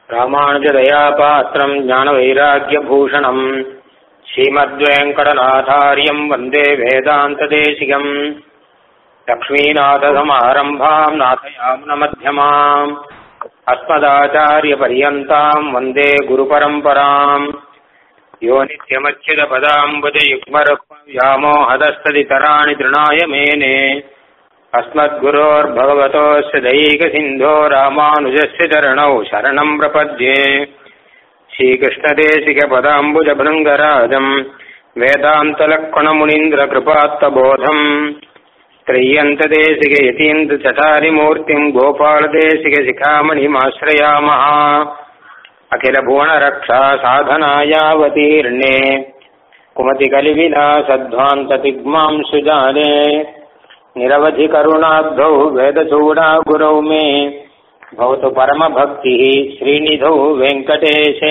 ராமானுஜதயாபாத்திரம் ஞானவைராக்கியபூஷணம் ஸ்ரீமத்வேங்கடநாதாரியம் வந்தே வேதாந்ததேசிகம் லக்ஷ்மீநாதசமாரம்பாம் நாதயாம்னமध्यமாம் अस्मदाचार्यपर्यन्ताम् वन्दे गुरुपरम्पराम् यो नित्यमच्युतपदाम्बुजयुग्मरुक्मव्यामोहदस्तदितराणि तृणाय मेने अस्मद्गुरोर्भगवतोऽस्य दैकसिन्धो रामानुजस्य चरणौ शरणम् प्रपद्ये श्रीकृष्णदेशिकपदाम्बुजभृङ्गराजम् वेदान्तलक्ष्मणमुनीन्द्रकृपात्तबोधम् त्रय्यन्तदेशिकयतीन्द्रचटारिमूर्तिम् गोपालदेशिकशिखामणिमाश्रयामः अखिलभुवनरक्षा साधनायावतीर्णे कुमतिकलिविलासध्वान्ततिग्मां सुजाने निरवधिकरुणाब्धौ वेदचूडागुरौ मे भवतु परमभक्तिः श्रीनिधौ वेङ्कटेशे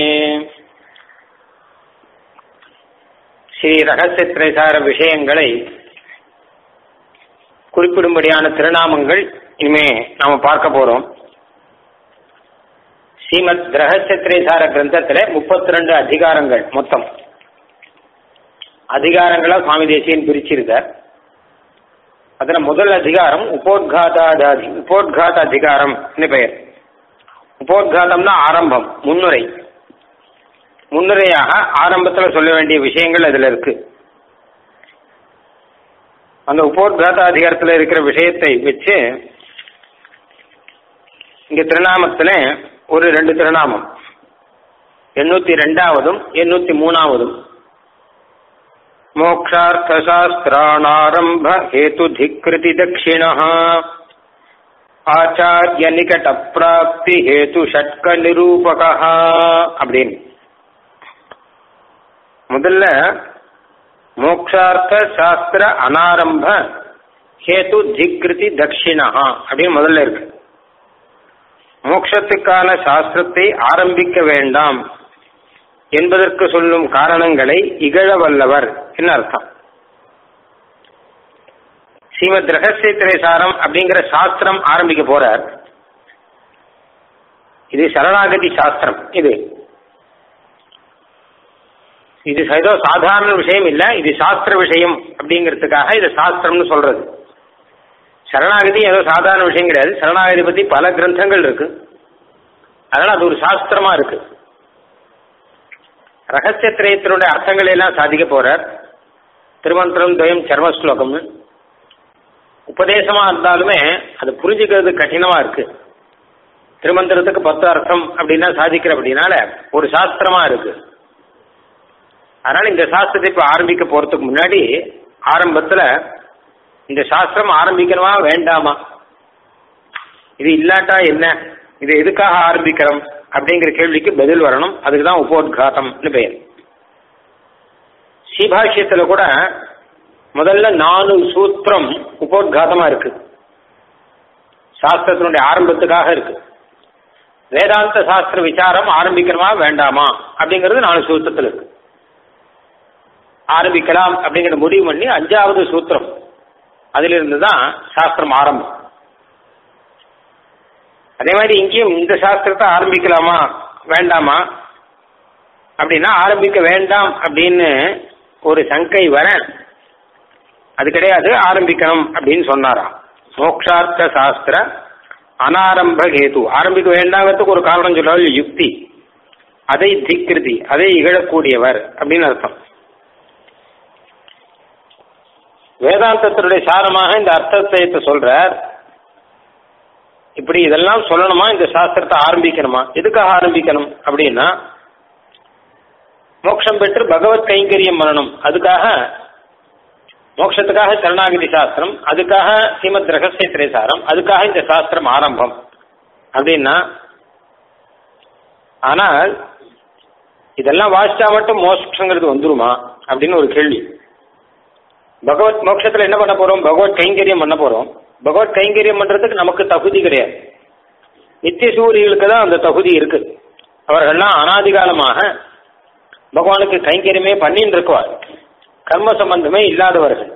ஸ்ரீ ரகசியத்திரைசார விஷயங்களை குறிப்பிடும்படியான திருநாமங்கள் இனிமே நாம பார்க்க போறோம் ஸ்ரீமத் ரகசியத்திரைசார கிரந்தத்துல முப்பத்தி ரெண்டு அதிகாரங்கள் மொத்தம் அதிகாரங்களா சுவாமி தேசியன் பிரிச்சிருக்கார் அதுல முதல் அதிகாரம் உபோத்காதாதி உபோத்காத அதிகாரம்னு பெயர் உபோத்காதம்னா ஆரம்பம் முன்னுரை முன்னுரையாக ஆரம்பத்தில் சொல்ல வேண்டிய விஷயங்கள் அதுல இருக்கு அந்த உபோத்காத அதிகாரத்தில் இருக்கிற விஷயத்தை வச்சு இங்க திருநாமத்துல ஒரு ரெண்டு திருநாமம் எண்ணூத்தி ரெண்டாவதும் எண்ணூத்தி மூணாவதும் मोक्षार्थशास्त्राणारम्भ हेतुधिकृति दक्षिणः ஆச்சாரிய நிகட பிராப்தி ஹேது ஷட்க நிரூபகா அப்படின்னு முதல்ல மோக்ஷார்த்த சாஸ்திர அனாரம்ப ஹேது திக்ருதி தட்சிணா அப்படின்னு முதல்ல இருக்கு மோட்சத்துக்கான சாஸ்திரத்தை ஆரம்பிக்க வேண்டாம் என்பதற்கு சொல்லும் காரணங்களை இகழ வல்லவர் என்ன அர்த்தம் ஸ்ரீமத் ரகசிய திரைசாரம் அப்படிங்கிற சாஸ்திரம் ஆரம்பிக்க போறார் இது சரணாகதி சாஸ்திரம் இது இது ஏதோ சாதாரண விஷயம் இல்ல இது சாஸ்திர விஷயம் அப்படிங்கிறதுக்காக இது சாஸ்திரம்னு சொல்றது சரணாகதி ஏதோ சாதாரண விஷயம் கிடையாது சரணாகதி பத்தி பல கிரந்தங்கள் இருக்கு அதனால அது ஒரு சாஸ்திரமா இருக்கு ரகசியத்திரயத்தினுடைய அர்த்தங்களை எல்லாம் சாதிக்க போறார் திருமந்திரம் துவயம் சர்ம ஸ்லோகம்னு உபதேசமா இருந்தாலுமே அது புரிஞ்சுக்கிறது கடினமா இருக்கு திருமந்திரத்துக்கு பத்து அர்த்தம் அப்படின்னா சாதிக்கிற அப்படின்னால ஒரு சாஸ்திரமா இருக்கு அதனால இந்த சாஸ்திரத்தை இப்ப ஆரம்பிக்க போறதுக்கு முன்னாடி ஆரம்பத்துல இந்த சாஸ்திரம் ஆரம்பிக்கணுமா வேண்டாமா இது இல்லாட்டா என்ன இது எதுக்காக ஆரம்பிக்கிறோம் அப்படிங்கிற கேள்விக்கு பதில் வரணும் அதுக்கு தான் உபோத்காதம்னு பெயர் ஸ்ரீபாஷ்யத்துல கூட முதல்ல நாலு சூத்திரம் உபோத்காதமா இருக்கு சாஸ்திரத்தினுடைய ஆரம்பத்துக்காக இருக்கு வேதாந்த சாஸ்திர விசாரம் ஆரம்பிக்கணுமா வேண்டாமா அப்படிங்கிறது நாலு சூத்திரத்தில் இருக்கு ஆரம்பிக்கலாம் அப்படிங்கிற முடிவு பண்ணி அஞ்சாவது சூத்திரம் அதிலிருந்து தான் சாஸ்திரம் ஆரம்பம் அதே மாதிரி இங்கேயும் இந்த சாஸ்திரத்தை ஆரம்பிக்கலாமா வேண்டாமா அப்படின்னா ஆரம்பிக்க வேண்டாம் அப்படின்னு ஒரு சங்கை வர அது கிடையாது ஆரம்பிக்கணும் அப்படின்னு சொன்னாராம் மோக்ஷார்த்த சாஸ்திர அனாரம்ப கேது ஆரம்பிக்க வேண்டாங்கிறதுக்கு ஒரு காரணம் சொல்றாரு யுக்தி அதை திக்கிருதி அதை இகழக்கூடியவர் அப்படின்னு அர்த்தம் வேதாந்தத்தினுடைய சாரமாக இந்த அர்த்தத்தை சொல்றார் இப்படி இதெல்லாம் சொல்லணுமா இந்த சாஸ்திரத்தை ஆரம்பிக்கணுமா எதுக்காக ஆரம்பிக்கணும் அப்படின்னா மோட்சம் பெற்று பகவத் கைங்கரியம் பண்ணணும் அதுக்காக மோட்சத்துக்காக சரணாகதி சாஸ்திரம் அதுக்காக ஸ்ரீமத் ரகசிய திரைசாரம் அதுக்காக இந்த சாஸ்திரம் ஆரம்பம் அப்படின்னா ஆனால் இதெல்லாம் வாசிச்சா மட்டும் மோட்சங்கிறது வந்துருமா அப்படின்னு ஒரு கேள்வி பகவத் மோட்சத்துல என்ன பண்ண போறோம் பகவத் கைங்கரியம் பண்ண போறோம் பகவத் கைங்கரியம் பண்றதுக்கு நமக்கு தகுதி கிடையாது நித்திய சூரியர்களுக்கு தான் அந்த தகுதி இருக்கு அவர்கள்லாம் அனாதிகாலமாக பகவானுக்கு கைங்கரியமே பண்ணின்னு இருக்குவார் கர்ம சம்பந்தமே இல்லாதவர்கள்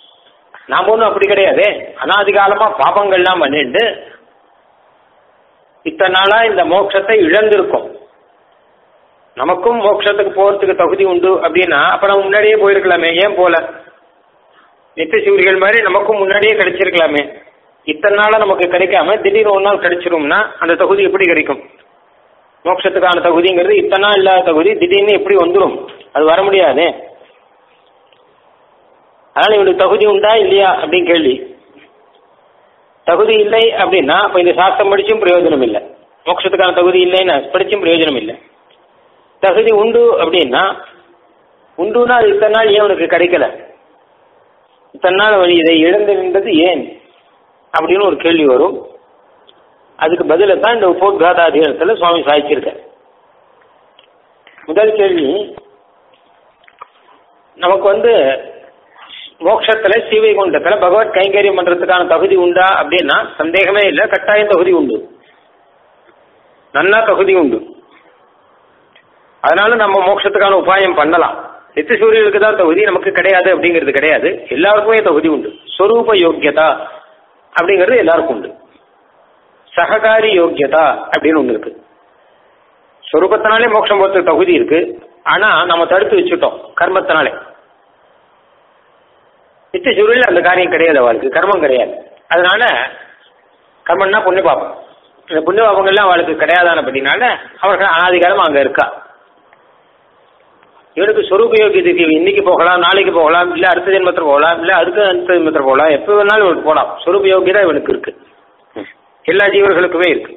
நாம் ஒன்றும் அப்படி கிடையாது அனாதிகாலமா பாபங்கள்லாம் பண்ணிட்டு இத்தனை நாளா இந்த மோட்சத்தை இழந்திருக்கோம் நமக்கும் மோட்சத்துக்கு போறதுக்கு தகுதி உண்டு அப்படின்னா அப்ப நம்ம முன்னாடியே போயிருக்கலாமே ஏன் போல நித்திய சூரியர்கள் மாதிரி நமக்கும் முன்னாடியே கிடைச்சிருக்கலாமே இத்தனை நாளா நமக்கு கிடைக்காம திடீர்னு ஒரு நாள் கிடைச்சிரும்னா அந்த தகுதி எப்படி கிடைக்கும் மோட்சத்துக்கான தகுதிங்கிறது இத்தனை நாள் இல்லாத தகுதி திடீர்னு எப்படி வந்துடும் அது வர முடியாது அதனால இவனுக்கு தகுதி உண்டா இல்லையா அப்படின்னு கேள்வி தகுதி இல்லை அப்படின்னா அப்ப இந்த சாஸ்திரம் படிச்சும் பிரயோஜனம் இல்லை மோட்சத்துக்கான தகுதி இல்லைன்னா படிச்சும் பிரயோஜனம் இல்லை தகுதி உண்டு அப்படின்னா உண்டுன்னா அது இத்தனை நாள் ஏன் உனக்கு கிடைக்கல இத்தனை நாள் வழி இதை இழந்திருந்தது ஏன் அப்படின்னு ஒரு கேள்வி வரும் அதுக்கு பதில தான் இந்த உபோத்காதாதிகாரத்தில் சுவாமி சாய்ச்சிருக்கார் முதல் கேள்வி நமக்கு வந்து மோட்சத்துல ஸ்ரீவைகுண்டத்துல பகவத் கைங்கரியம் பண்றதுக்கான தகுதி உண்டா அப்படின்னா சந்தேகமே இல்லை கட்டாயம் தகுதி உண்டு நன்னா தகுதி உண்டு அதனால நம்ம மோட்சத்துக்கான உபாயம் பண்ணலாம் நித்திய சூரியனுக்கு தான் தகுதி நமக்கு கிடையாது அப்படிங்கிறது கிடையாது எல்லாருக்குமே தகுதி உண்டு ஸ்வரூப யோக்கியதா அப்படிங்கிறது எல்லாருக்கும் உண்டு சககாரி யோக்கியதா அப்படின்னு ஒன்று இருக்கு ஸ்வரூபத்தினாலே மோட்சம் போகிறதுக்கு தகுதி இருக்கு ஆனா நம்ம தடுத்து வச்சுட்டோம் கர்மத்தினாலே நித்திய சூரியல் அந்த காரியம் கிடையாது அவளுக்கு கர்மம் கிடையாது அதனால கர்மம்னா புண்ணிய பாப்பம் இந்த புண்ணிய பாப்பங்கள்லாம் அவளுக்கு கிடையாதான அப்படின்னால அவர்கள் அனாதிகாரம் அங்க இருக்கா இவனுக்கு சொரூப யோகியத்துக்கு இன்னைக்கு போகலாம் நாளைக்கு போகலாம் இல்ல அடுத்த ஜென்மத்தில் போகலாம் இல்ல அடுத்த அடுத்த ஜென்மத்தில் போகலாம் எப்போ வேணாலும் இவனுக்கு போகலாம் சொரூப யோகியதா இவனுக்கு இருக்கு எல்லா ஜீவர்களுக்குமே இருக்கு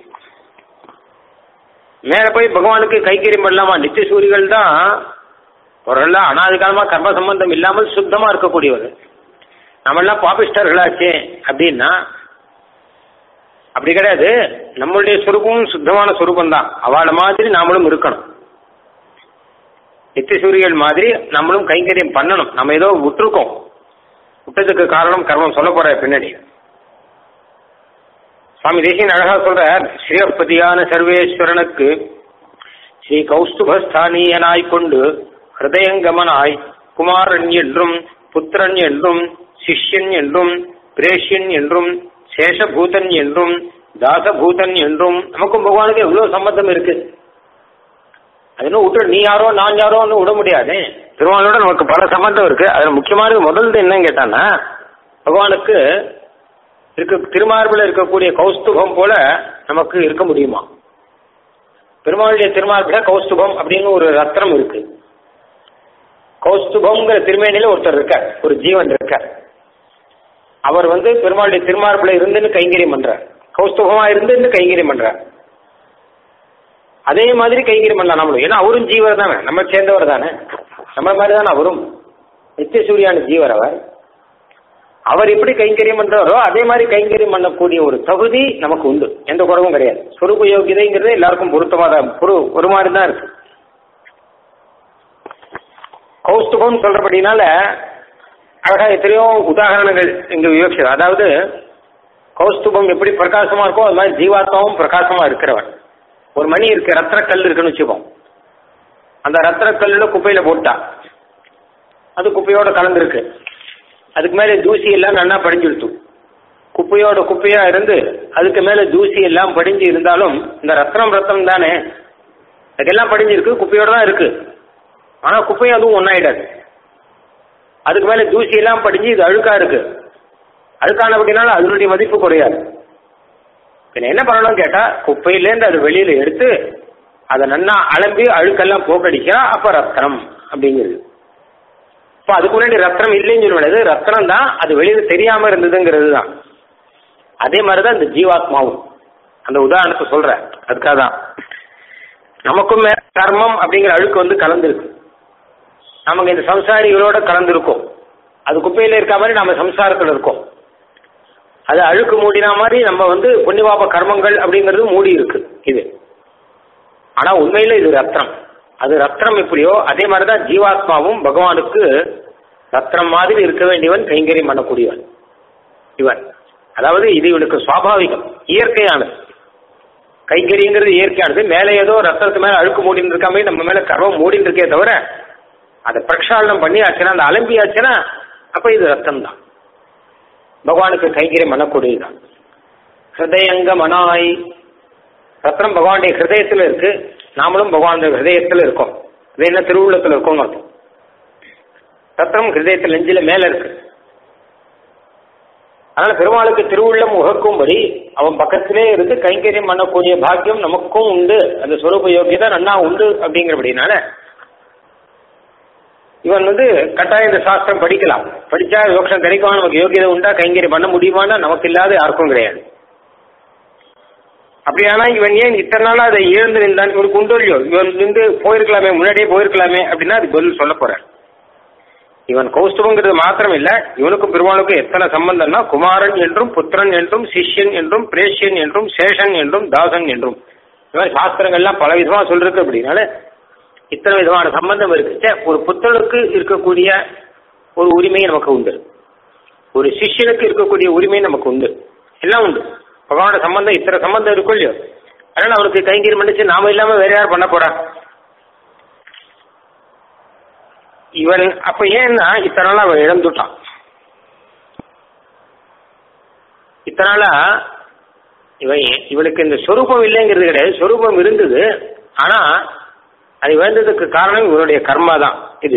மேல போய் பகவானுக்கு கைக்கரியம் பண்ணலாமா நித்திய சூரிகள் தான் அவர்கள்லாம் அனாதி காலமா கர்ம சம்பந்தம் இல்லாமல் சுத்தமா இருக்கக்கூடியவர் நம்மெல்லாம் பாபிஸ்டர்களாச்சே அப்படின்னா அப்படி கிடையாது நம்மளுடைய சுரூபமும் சுத்தமான சுரூபம் தான் அவளை மாதிரி நாமளும் இருக்கணும் நித்திய சூரியர்கள் மாதிரி நம்மளும் கைங்கரியம் பண்ணணும் நம்ம ஏதோ விட்டுருக்கோம் விட்டதுக்கு காரணம் கர்மம் சொல்ல போற பின்னாடி சுவாமி தேசியன் அழகா சொல்றார் ஸ்ரீபதியான சர்வேஸ்வரனுக்கு ஸ்ரீ கௌஸ்துபஸ்தானியனாய் கொண்டு ஹிருதயங்கமனாய் குமாரன் என்றும் புத்திரன் என்றும் சிஷ்யன் என்றும் பிரேஷ்யன் என்றும் சேஷபூதன் என்றும் தாசபூதன் என்றும் நமக்கும் பகவானுக்கு எவ்வளவு சம்பந்தம் இருக்கு அது இன்னும் விட்டு நீ யாரோ நான் யாரோன்னு விட முடியாது திருவானோட நமக்கு பல சம்பந்தம் இருக்கு அதுல முக்கியமானது முதல்ல என்னன்னு கேட்டான்னா பகவானுக்கு இருக்க திருமார்பில் இருக்கக்கூடிய கௌஸ்துபம் போல நமக்கு இருக்க முடியுமா பெருமாளுடைய திருமார்பில கௌஸ்துபம் அப்படின்னு ஒரு ரத்னம் இருக்கு கௌஸ்துபம்ங்கிற திருமேனில ஒருத்தர் இருக்கார் ஒரு ஜீவன் இருக்கார் அவர் வந்து பெருமாளுடைய திருமார்பில இருந்துன்னு கைங்கரியம் பண்றார் கௌஸ்துபமா இருந்துன்னு கைங்கரியம் பண்றார் அதே மாதிரி கைங்கரியம் பண்ணலாம் நம்மளும் ஏன்னா அவரும் ஜீவர் தானே நம்ம சேர்ந்தவர் தானே நம்ம மாதிரி தானே அவரும் நித்திய சூரியான ஜீவர் அவர் அவர் எப்படி கைங்கரியம் பண்றாரோ அதே மாதிரி கைங்கரியம் பண்ணக்கூடிய ஒரு தகுதி நமக்கு உண்டு எந்த குறவும் கிடையாது சொரூப யோகியதைங்கிறது எல்லாருக்கும் பொருத்தமா தான் ஒரு ஒரு மாதிரி தான் இருக்கு கௌஸ்துபம் சொல்றபடினால அழகா எத்தனையோ உதாரணங்கள் இங்க விவக்ஷம் அதாவது கௌஸ்துபம் எப்படி பிரகாசமா இருக்கோ அது மாதிரி ஜீவாத்மாவும் பிரகாசமா இருக்கிறவன் ஒரு மணி இருக்கு ரத்ன கல் இருக்குன்னு வச்சுப்போம் அந்த ரத்ன கல்லுல குப்பையில போட்டா அது குப்பையோட கலந்துருக்கு அதுக்கு மேல தூசி எல்லாம் நல்லா படிஞ்சிடுத்து குப்பையோட குப்பையா இருந்து அதுக்கு மேல தூசி எல்லாம் படிஞ்சு இருந்தாலும் இந்த ரத்னம் ரத்தம் தானே அதுக்கெல்லாம் படிஞ்சிருக்கு குப்பையோட தான் இருக்கு ஆனா குப்பையும் அதுவும் ஒன்னாயிடாது அதுக்கு மேல தூசி எல்லாம் படிஞ்சு இது அழுக்கா இருக்கு அழுக்கான அப்படின்னால அதனுடைய மதிப்பு குறையாது பின்ன என்ன பண்ணணும் கேட்டா குப்பையிலேருந்து அது வெளியில எடுத்து அதை நன்னா அலம்பி அழுக்கெல்லாம் போக்கடிக்கிறா அப்ப ரத்னம் அப்படிங்கிறது இப்போ அதுக்கு முன்னாடி ரத்னம் இல்லைன்னு சொல்ல முடியாது ரத்னம் தான் அது வெளியில தெரியாம இருந்ததுங்கிறது தான் அதே மாதிரிதான் இந்த ஜீவாத்மாவும் அந்த உதாரணத்தை சொல்றேன் அதுக்காக தான் நமக்கும் மேல கர்மம் அப்படிங்கிற அழுக்கு வந்து கலந்துருக்கு நமக்கு இந்த சம்சாரிகளோட கலந்துருக்கோம் அது குப்பையில இருக்க மாதிரி நம்ம சம்சாரத்தில் இருக்கோம் அது அழுக்கு மூடின மாதிரி நம்ம வந்து புண்ணியபாப கர்மங்கள் அப்படிங்கிறது மூடி இருக்கு இது ஆனா உண்மையில இது ரத்னம் அது ரத்னம் எப்படியோ அதே மாதிரிதான் ஜீவாத்மாவும் பகவானுக்கு ரத்னம் மாதிரி இருக்க வேண்டியவன் கைங்கரியம் பண்ணக்கூடியவன் இவன் அதாவது இது இவனுக்கு சுவாபாவிகம் இயற்கையானது கைங்கரியங்கிறது இயற்கையானது மேலே ஏதோ ரத்தத்து மேல அழுக்கு மூடின்னு இருக்காம நம்ம மேல கர்வம் மூடின்னு இருக்கே தவிர அதை பிரக்ஷாலனம் பண்ணி ஆச்சுன்னா அந்த அலம்பி ஆச்சுன்னா அப்ப இது ரத்தம் தான் பகவானுக்கு கைங்கரியம் பண்ணக்கூடியதுதான் ஹிருதயங்க மனாய் ரத்னம் பகவானுடைய ஹிருதயத்துல இருக்கு நாமளும் பகவானுடைய ஹிருதயத்துல இருக்கோம் இது என்ன திருவுள்ளத்துல இருக்கோம் அர்த்தம் ரத்னம் ஹிருதயத்தில் நெஞ்சில மேல இருக்கு அதனால பெருமாளுக்கு திருவுள்ளம் உகக்கும்படி அவன் பக்கத்திலே இருந்து கைங்கரியம் பண்ணக்கூடிய பாக்கியம் நமக்கும் உண்டு அந்த ஸ்வரூப யோகியதை நன்னா உண்டு அப்படிங்கிறபடினால இவன் வந்து கட்டாயம் இந்த சாஸ்திரம் படிக்கலாம் படிச்சா யோகம் கிடைக்குமா நமக்கு யோகியதை உண்டா கைங்கரியம் பண்ண முடியுமான்னா நமக்கு இல்லாத யாருக்கும் கிடையாது அப்படியானா இவன் ஏன் இத்தனை நாளா அதை இழந்து நின்றான் இவனுக்கு உண்டு இல்லையோ இவன் நின்று போயிருக்கலாமே முன்னாடியே போயிருக்கலாமே அப்படின்னா அது பதில் சொல்ல போறான் இவன் கௌஸ்துவங்கிறது மாத்திரம் இல்ல இவனுக்கும் பெருமாளுக்கும் எத்தனை சம்பந்தம்னா குமாரன் என்றும் புத்திரன் என்றும் சிஷ்யன் என்றும் பிரேஷ்யன் என்றும் சேஷன் என்றும் தாசன் என்றும் இவன் சாஸ்திரங்கள்லாம் பல விதமா சொல்லிருக்கு அப்படின்னால இத்தனை விதமான சம்பந்தம் இருக்கு ச்சே, ஒரு புத்தனுக்கு இருக்கக்கூடிய ஒரு உரிமை நமக்கு உண்டு ஒரு சிஷ்யனுக்கு இருக்கக்கூடிய உரிமை நமக்கு உண்டு எல்லாம் உண்டு பகவானோட சம்பந்தம் இத்தனை சம்பந்தம் இருக்கும் இல்லையோ அதனால அவனுக்கு கைங்கரியம் பண்ணிச்சு நாம இல்லாம வேற யார் பண்ண போறா இவன் அப்ப ஏன்னா இத்தனை நாள் அவன் இழந்துட்டான் இத்தனை நாளா இவன் இவனுக்கு இந்த சொரூபம் இல்லைங்கிறது கிடையாது சொரூபம் இருந்தது ஆனா அது இழந்ததுக்கு காரணம் இவனுடைய கர்மா தான் இது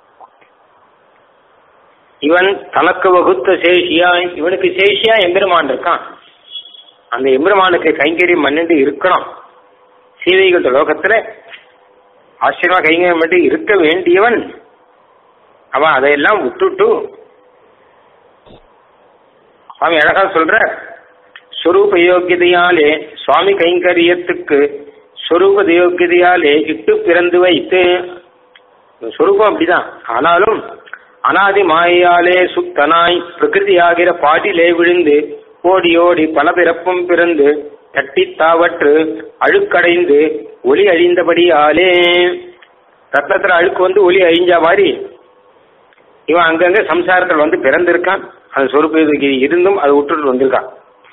இவன் தனக்கு வகுத்த சேஷியா இவனுக்கு சேஷியா எம்பெருமான் இருக்கான் அந்த எம்பெருமானுக்கு கைங்கரியம் பண்ணிட்டு இருக்கணும் சீதைகள் லோகத்துல ஆச்சரியமா கைங்கரியம் பண்ணிட்டு இருக்க வேண்டியவன் அவன் அதையெல்லாம் விட்டுட்டு சுவாமி அழகா சொல்ற ஸ்வரூப யோக்கியதையாலே சுவாமி கைங்கரியத்துக்கு ஸ்வரூப யோக்கியதையாலே இட்டு பிறந்து வைத்து ஸ்வரூபம் அப்படிதான் ஆனாலும் அனாதி மாயாலே சுத்தனாய் பிரகிருதியாகிற பாட்டிலே விழுந்து ஓடி ஓடி பல பிறப்பும் பிறந்து தட்டி தாவற்று அழுக்கடைந்து ஒளி அழிந்தபடியாலே ரத்தத்துல அழுக்கு வந்து ஒளி அழிஞ்ச மாதிரி இவன் அங்கங்க சம்சாரத்தில் வந்து பிறந்திருக்கான் அந்த சொருப்பு இருந்தும் அதை விட்டுட்டு வந்திருக்கான்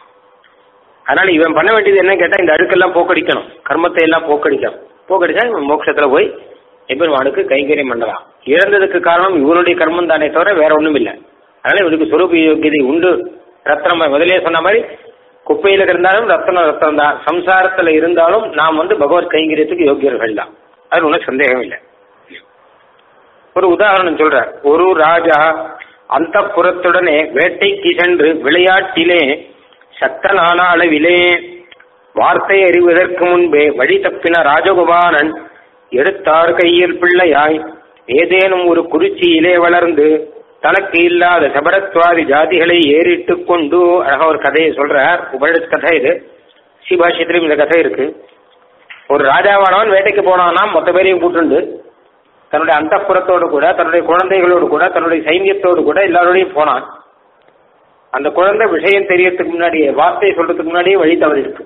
அதனால இவன் பண்ண வேண்டியது என்ன கேட்டா இந்த அழுக்கெல்லாம் போக்கடிக்கணும் கர்மத்தை எல்லாம் போக்கடிக்கணும் போக்கடிச்சா இவன் மோட்சத்துல போய் எம்பெருமானுக்கு கைங்கரியம் பண்ணலாம் இழந்ததுக்கு காரணம் இவனுடைய கர்மம் தானே தவிர வேற ஒண்ணும் இல்லை அதனால இவனுக்கு சொரூப யோகியதை உண்டு ரத்னம் முதலே சொன்ன மாதிரி குப்பையில இருந்தாலும் ரத்தனம் ரத்தம் தான் சம்சாரத்துல இருந்தாலும் நாம் வந்து பகவத் கைங்கரியத்துக்கு யோகியர்கள் தான் அது ஒன்றும் சந்தேகம் இல்லை ஒரு உதாரணம் சொல்ற ஒரு ராஜா அந்த புறத்துடனே வேட்டைக்கு சென்று விளையாட்டிலே சக்தனான அளவிலே வார்த்தை அறிவதற்கு முன்பே வழி தப்பின ராஜகுமாரன் எடுத்தார் கையில் பிள்ளையாய் ஏதேனும் ஒரு குறிச்சியிலே வளர்ந்து தனக்கு இல்லாத சபரத்வாதி ஜாதிகளை ஏறிட்டு கொண்டு அழகா ஒரு கதையை சொல்றார் உபனிஷத் கதை இது சிபாஷித்திலும் இந்த கதை இருக்கு ஒரு ராஜாவானவன் வேட்டைக்கு போனான்னா மொத்த பேரையும் கூட்டுண்டு தன்னுடைய அந்தப்புறத்தோடு கூட தன்னுடைய குழந்தைகளோடு கூட தன்னுடைய சைன்யத்தோடு கூட எல்லாரோடையும் போனான் அந்த குழந்தை விஷயம் தெரியறதுக்கு முன்னாடியே வார்த்தையை சொல்றதுக்கு முன்னாடியே வழி தவறி இருக்கு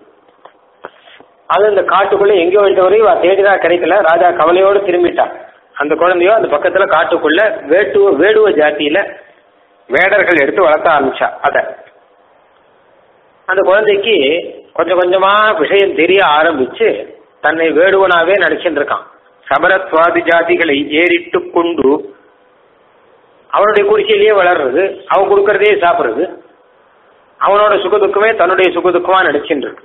அது இந்த காட்டுக்குள்ள எங்கேயோ வழி தவறி தேடிதான் கிடைக்கல ராஜா கவலையோடு திரும்பிட்டான் அந்த குழந்தையோ அந்த பக்கத்துல காட்டுக்குள்ள வேட்டுவ வேடுவ ஜாத்தியில வேடர்கள் எடுத்து வளர்த்த ஆரம்பிச்சா அத அந்த குழந்தைக்கு கொஞ்சம் கொஞ்சமா விஷயம் தெரிய ஆரம்பிச்சு தன்னை வேடுவனாவே நடிச்சுட்டு இருக்கான் சபரத்வாதி ஜாதிகளை ஏறிட்டு கொண்டு அவனுடைய குறிச்சியிலேயே வளர்றது அவன் கொடுக்கறதே சாப்பிடுறது அவனோட சுகதுக்கமே தன்னுடைய சுகதுக்கமா நடிச்சுட்டு இருக்கு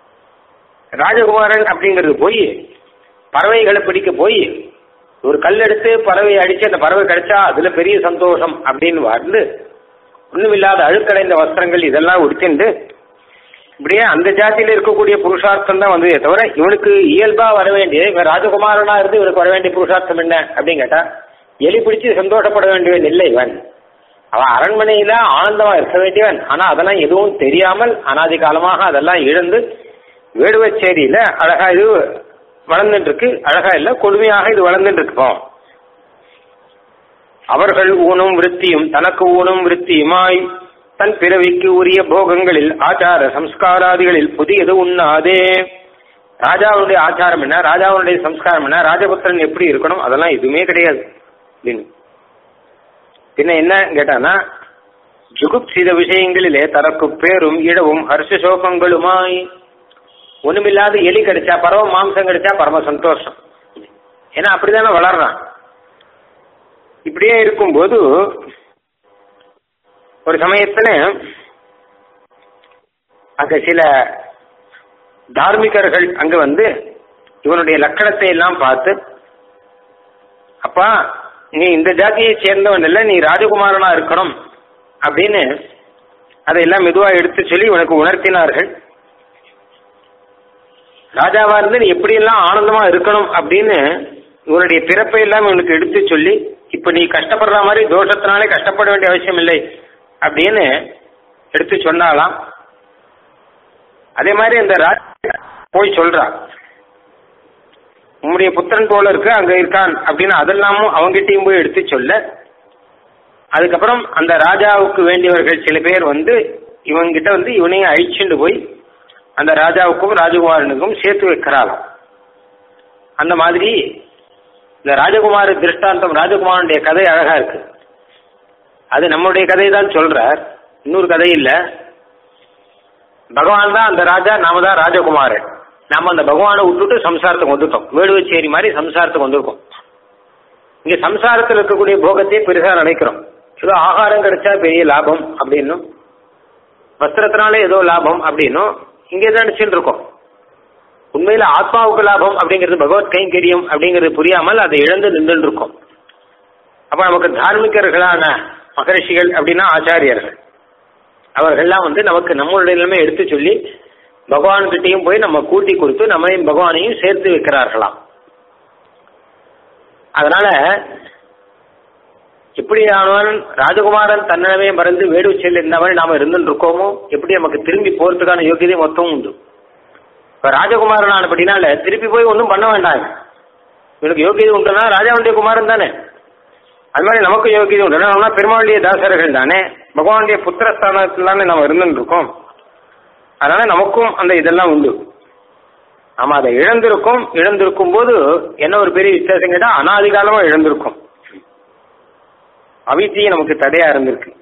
ராஜகுமாரன் அப்படிங்கிறது போய் பறவைகளை பிடிக்க போய் ஒரு கல் எடுத்து பறவை அடிச்சு அந்த பறவை கிடைச்சா அதுல பெரிய சந்தோஷம் அப்படின்னு வந்து ஒண்ணுமில்லாத அழுக்கடைந்த வஸ்திரங்கள் இதெல்லாம் உடுத்திண்டு இப்படியே அந்த ஜாதியில இருக்கக்கூடிய புருஷார்த்தம் தான் வந்ததே தவிர இவனுக்கு இயல்பா வர வேண்டிய இவன் ராஜகுமாரனா இருந்து இவனுக்கு வர வேண்டிய புருஷார்த்தம் என்ன அப்படின்னு கேட்டா எலி பிடிச்சு சந்தோஷப்பட வேண்டியவன் இல்லை இவன் அவன் அரண்மனையில ஆனந்தமா இருக்க வேண்டியவன் ஆனா அதெல்லாம் எதுவும் தெரியாமல் அனாதி காலமாக அதெல்லாம் இழந்து வேடுவச்சேரியில அழகா இது வளர்ந்துட்டு இருக்கு அழகா இல்ல கொடுமையாக இது வளர்ந்துட்டு இருக்கோம் அவர்கள் ஊனும் விருத்தியும் தனக்கு ஊனும் விருத்தியுமாய் தன் பிறவிக்கு உரிய போகங்களில் ஆச்சார சம்ஸ்காராதிகளில் புதியது உண்ணாதே ராஜாவுடைய ஆச்சாரம் என்ன ராஜாவுடைய சம்ஸ்காரம் என்ன ராஜபுத்திரன் எப்படி இருக்கணும் அதெல்லாம் எதுவுமே கிடையாது அப்படின்னு பின்ன என்ன கேட்டானா ஜுகுப்சித விஷயங்களிலே தனக்கு பேரும் இடவும் ஹர்ஷ சோகங்களுமாய் ஒண்ணுமில்லாத எலி கிடைச்சா பரவ மாம்சம் கிடைச்சா பரம சந்தோஷம் ஏன்னா அப்படிதானே வளர்றான் இப்படியே இருக்கும்போது ஒரு சமயத்துல அங்க சில தார்மிகர்கள் அங்க வந்து இவனுடைய லக்கணத்தை எல்லாம் பார்த்து அப்பா நீ இந்த ஜாதியை சேர்ந்தவன் இல்லை நீ ராஜகுமாரனா இருக்கணும் அப்படின்னு அதையெல்லாம் மெதுவா எடுத்து சொல்லி இவனுக்கு உணர்த்தினார்கள் ராஜாவா இருந்து நீ எப்படியெல்லாம் ஆனந்தமா இருக்கணும் அப்படின்னு இவனுடைய பிறப்பை எல்லாம் இவனுக்கு எடுத்து சொல்லி இப்ப நீ கஷ்டப்படுற மாதிரி தோஷத்தினாலே கஷ்டப்பட வேண்டிய அவசியம் இல்லை அப்படின்னு எடுத்து சொன்னாலாம் அதே மாதிரி அந்த ராஜா போய் சொல்றான் உம்முடைய புத்திரன் போல இருக்கு அங்க இருக்கான் அப்படின்னு அதெல்லாமும் அவங்கிட்டையும் போய் எடுத்து சொல்ல அதுக்கப்புறம் அந்த ராஜாவுக்கு வேண்டியவர்கள் சில பேர் வந்து இவங்கிட்ட வந்து இவனையும் அழிச்சுண்டு போய் அந்த ராஜாவுக்கும் ராஜகுமாரனுக்கும் சேர்த்து வைக்கிறாளாம் அந்த மாதிரி இந்த ராஜகுமார திருஷ்டாந்தம் ராஜகுமாரனுடைய கதை அழகா இருக்கு அது நம்மளுடைய கதை தான் சொல்றார் இன்னொரு கதை இல்ல பகவான் தான் அந்த ராஜா நாம தான் ராஜகுமாரன் நாம அந்த பகவானை விட்டுட்டு சம்சாரத்துக்கு வந்துட்டோம் வேடுவச்சேரி மாதிரி சம்சாரத்துக்கு வந்திருக்கோம் இங்க சம்சாரத்தில் இருக்கக்கூடிய போகத்தையே பெருசா நினைக்கிறோம் ஏதோ ஆகாரம் கிடைச்சா பெரிய லாபம் அப்படின்னும் வஸ்திரத்தினால ஏதோ லாபம் அப்படின்னும் இங்கே தான் நினைச்சுட்டு இருக்கோம் உண்மையில ஆத்மாவுக்கு லாபம் அப்படிங்கிறது பகவத் கைங்கரியம் அப்படிங்கிறது புரியாமல் அதை இழந்து நின்று இருக்கோம் அப்ப நமக்கு தார்மிகர்களான மகரிஷிகள் அப்படின்னா ஆச்சாரியர்கள் அவர்கள்லாம் வந்து நமக்கு நம்மளுடைய நிலைமை எடுத்து சொல்லி பகவான்கிட்டையும் போய் நம்ம கூட்டி கொடுத்து நம்மையும் பகவானையும் சேர்த்து வைக்கிறார்களாம் அதனால எப்படி ஆனவன் ராஜகுமாரன் தன்னவே மறந்து வேடு செல் இந்த மாதிரி நாம இருந்துட்டு இருக்கோமோ எப்படி நமக்கு திரும்பி போறதுக்கான யோகியதை மொத்தமும் உண்டு இப்ப ராஜகுமாரன் ஆனபடினால திருப்பி போய் ஒன்றும் பண்ண வேண்டாம் இவனுக்கு யோகியதை உண்டுனா ராஜாவுடைய குமாரன் தானே அது மாதிரி நமக்கு யோகியதை உண்டு நம்ம பெருமாளுடைய தாசர்கள் தானே பகவானுடைய புத்திரஸ்தானத்தில் தானே நம்ம இருந்துட்டு இருக்கோம் அதனால நமக்கும் அந்த இதெல்லாம் உண்டு நாம அதை இழந்திருக்கோம் இழந்திருக்கும் போது என்ன ஒரு பெரிய வித்தியாசம் கேட்டா அனாதிகாலமா இழந்திருக்கும் அவித்தியை நமக்கு தடையா இருந்திருக்கு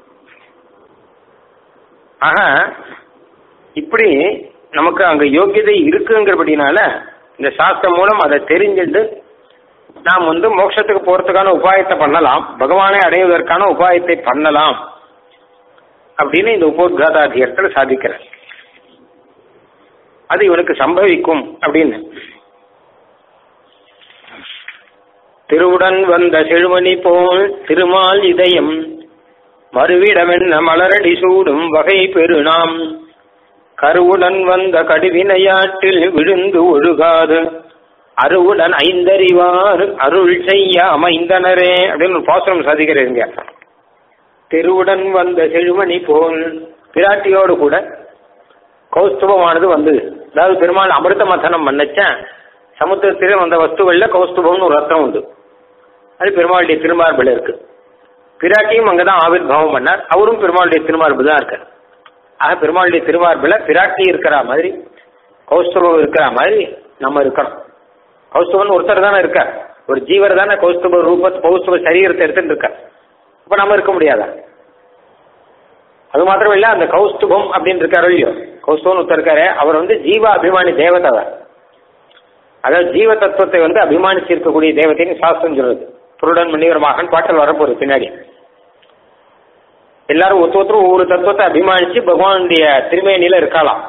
ஆக இப்படி நமக்கு அங்க யோக்கியதை இருக்குங்கிறபடினால இந்த சாஸ்திரம் மூலம் அதை தெரிஞ்சுட்டு நாம் வந்து மோட்சத்துக்கு போறதுக்கான உபாயத்தை பண்ணலாம் பகவானை அடைவதற்கான உபாயத்தை பண்ணலாம் அப்படின்னு இந்த உபோத்காதாதிகத்தில் சாதிக்கிறார் அது இவனுக்கு சம்பவிக்கும் அப்படின்னு திருவுடன் வந்த செழுமணி போல் திருமால் இதயம் மறுவிடமென்ன மலரடி சூடும் வகை பெருநாம் கருவுடன் வந்த கடுவினையாற்றில் விழுந்து ஒழுகாது அருவுடன் ஐந்தறிவார் அருள் செய்ய அமைந்தனரே அப்படின்னு ஒரு பாசுரம் சாதிக்கிறீங்க திருவுடன் வந்த செழுமணி போல் பிராட்டியோடு கூட கௌஸ்துபமானது வந்தது அதாவது பெருமாள் அமிர்த மதனம் பண்ணச்ச சமுத்திரத்திலே வந்த வஸ்துகள்ல கௌஸ்துபம்னு ஒரு ரத்தம் உண்டு அது பெருமாளுடைய திருமார்பில் இருக்கு பிராட்டியும் அங்கதான் ஆவிர் பாவம் பண்ணார் அவரும் பெருமாளுடைய திருமார்பு தான் இருக்கார் ஆக பெருமாளுடைய திருமார்பில் பிராட்டி இருக்கிற மாதிரி கௌஸ்துபம் இருக்கிற மாதிரி நம்ம இருக்கணும் கௌஸ்துபன் ஒருத்தர் தானே இருக்கார் ஒரு ஜீவர் தானே கௌஸ்துப ரூப கௌஸ்துப சரீரத்தை எடுத்துட்டு இருக்கார் அப்ப நம்ம இருக்க முடியாதா அது மாத்திரம் இல்ல அந்த கௌஸ்துபம் அப்படின்னு இருக்காரு இல்லையோ கௌஸ்துபம் ஒருத்தர் இருக்காரு அவர் வந்து ஜீவ அபிமானி தேவதை தான் அதாவது ஜீவ தத்துவத்தை வந்து அபிமானிச்சு இருக்கக்கூடிய தேவதைன்னு சாஸ்திரம் சொல்றது புருடன் மன்னிவர் மகன் பாட்டல் வரப்போகுது பின்னாடி எல்லாரும் ஒருத்த ஒருத்தரும் ஒவ்வொரு தத்துவத்தை அபிமானிச்சு பகவானுடைய திருமேனியில இருக்கலாம்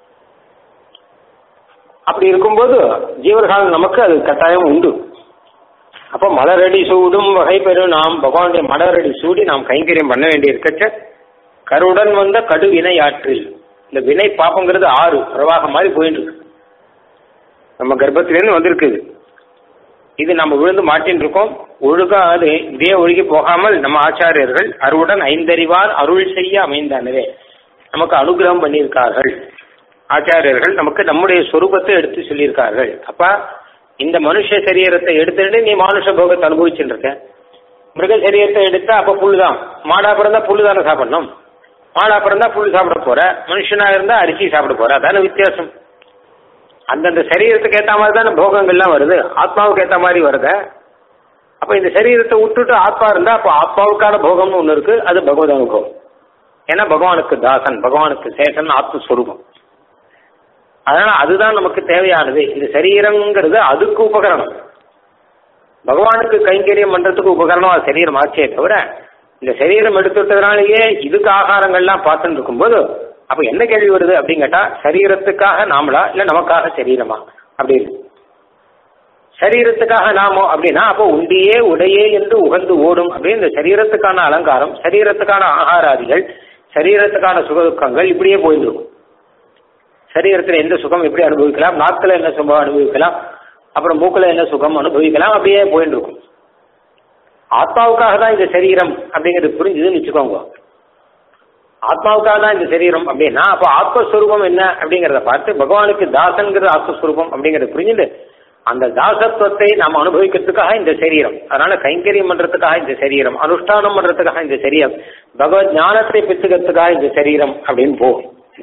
அப்படி இருக்கும்போது ஜீவர்கள் நமக்கு அது கட்டாயம் உண்டு அப்போ மலரடி சூடும் வகை பெறும் நாம் பகவானுடைய மலரடி சூடி நாம் கைங்கரியம் பண்ண வேண்டி இருக்கச்ச கருடன் வந்த கடு வினை ஆற்றில் இந்த வினை பாப்பங்கிறது ஆறு பிரவாகம் மாதிரி போயிட்டு இருக்கு நம்ம கர்ப்பத்திலேருந்து வந்திருக்குது இது நம்ம விழுந்து மாட்டின்னு இருக்கோம் ஒழுகாது இதே ஒழுகி போகாமல் நம்ம ஆச்சாரியர்கள் அருவுடன் ஐந்தறிவார் அருள் செய்ய அமைந்தானவே நமக்கு அனுகிரகம் பண்ணியிருக்கார்கள் ஆச்சாரியர்கள் நமக்கு நம்முடைய சொரூபத்தை எடுத்து சொல்லியிருக்கார்கள் அப்ப இந்த மனுஷ சரீரத்தை எடுத்துட்டு நீ மானுஷ போகத்தை அனுபவிச்சுட்டு இருக்க மிருக சரீரத்தை எடுத்தா அப்ப புல்லு தான் மாடா பிறந்தா புல்லு தானே சாப்பிடணும் மாடா பிறந்தா புல் சாப்பிட போற மனுஷனா இருந்தா அரிசி சாப்பிட போற அதான வித்தியாசம் அந்தந்த சரீரத்துக்கு ஏத்த மாதிரி தானே போகங்கள்லாம் வருது ஆத்மாவுக்கு ஏத்த மாதிரி வருது அப்ப இந்த சரீரத்தை விட்டுட்டு ஆத்மா இருந்தா அப்போ ஆத்மாவுக்கான போகம்னு ஒண்ணு இருக்கு அது பகவத் அனுபவம் ஏன்னா பகவானுக்கு தாசன் பகவானுக்கு சேஷன் ஆத்மஸ்வரூபம் அதனால அதுதான் நமக்கு தேவையானது இந்த சரீரங்கிறது அதுக்கு உபகரணம் பகவானுக்கு கைங்கரியம் பண்றதுக்கு உபகரணம் அது சரீரம் ஆச்சே தவிர இந்த சரீரம் எடுத்துட்டதுனாலேயே இதுக்கு ஆகாரங்கள்லாம் பார்த்துட்டு இருக்கும்போது அப்ப என்ன கேள்வி வருது அப்படின்னு கேட்டா சரீரத்துக்காக நாமளா இல்ல நமக்காக சரீரமா அப்படின்னு சரீரத்துக்காக நாமோ அப்படின்னா அப்போ உண்டியே உடையே என்று உகந்து ஓடும் அப்படின்னு இந்த சரீரத்துக்கான அலங்காரம் சரீரத்துக்கான ஆகாராதிகள் சரீரத்துக்கான சுகதுக்கங்கள் இப்படியே போயிருக்கும் சரீரத்தில் எந்த சுகம் எப்படி அனுபவிக்கலாம் நாக்கில் என்ன சுகம் அனுபவிக்கலாம் அப்புறம் மூக்கில் என்ன சுகம் அனுபவிக்கலாம் அப்படியே போயிட்டு இருக்கும் ஆத்மாவுக்காக தான் இந்த சரீரம் அப்படிங்கிறது புரிஞ்சுதுன்னு வச்சுக்கோங்க ஆத்மாவுக்காக தான் இந்த சரீரம் அப்படின்னா அப்போ ஆத்மஸ்வரூபம் என்ன அப்படிங்கிறத பார்த்து பகவானுக்கு தாசன்கிறது ஆத்மஸ்வரூபம் அப்படிங்கிறத புரிஞ்சுட்டு அந்த தாசத்துவத்தை நாம் அனுபவிக்கிறதுக்காக இந்த சரீரம் அதனால கைங்கரியம் பண்றதுக்காக இந்த சரீரம் அனுஷ்டானம் பண்றதுக்காக இந்த சரீரம் பகவத் ஞானத்தை பெற்றுக்கிறதுக்காக இந்த சரீரம் அப்படின்னு போகும்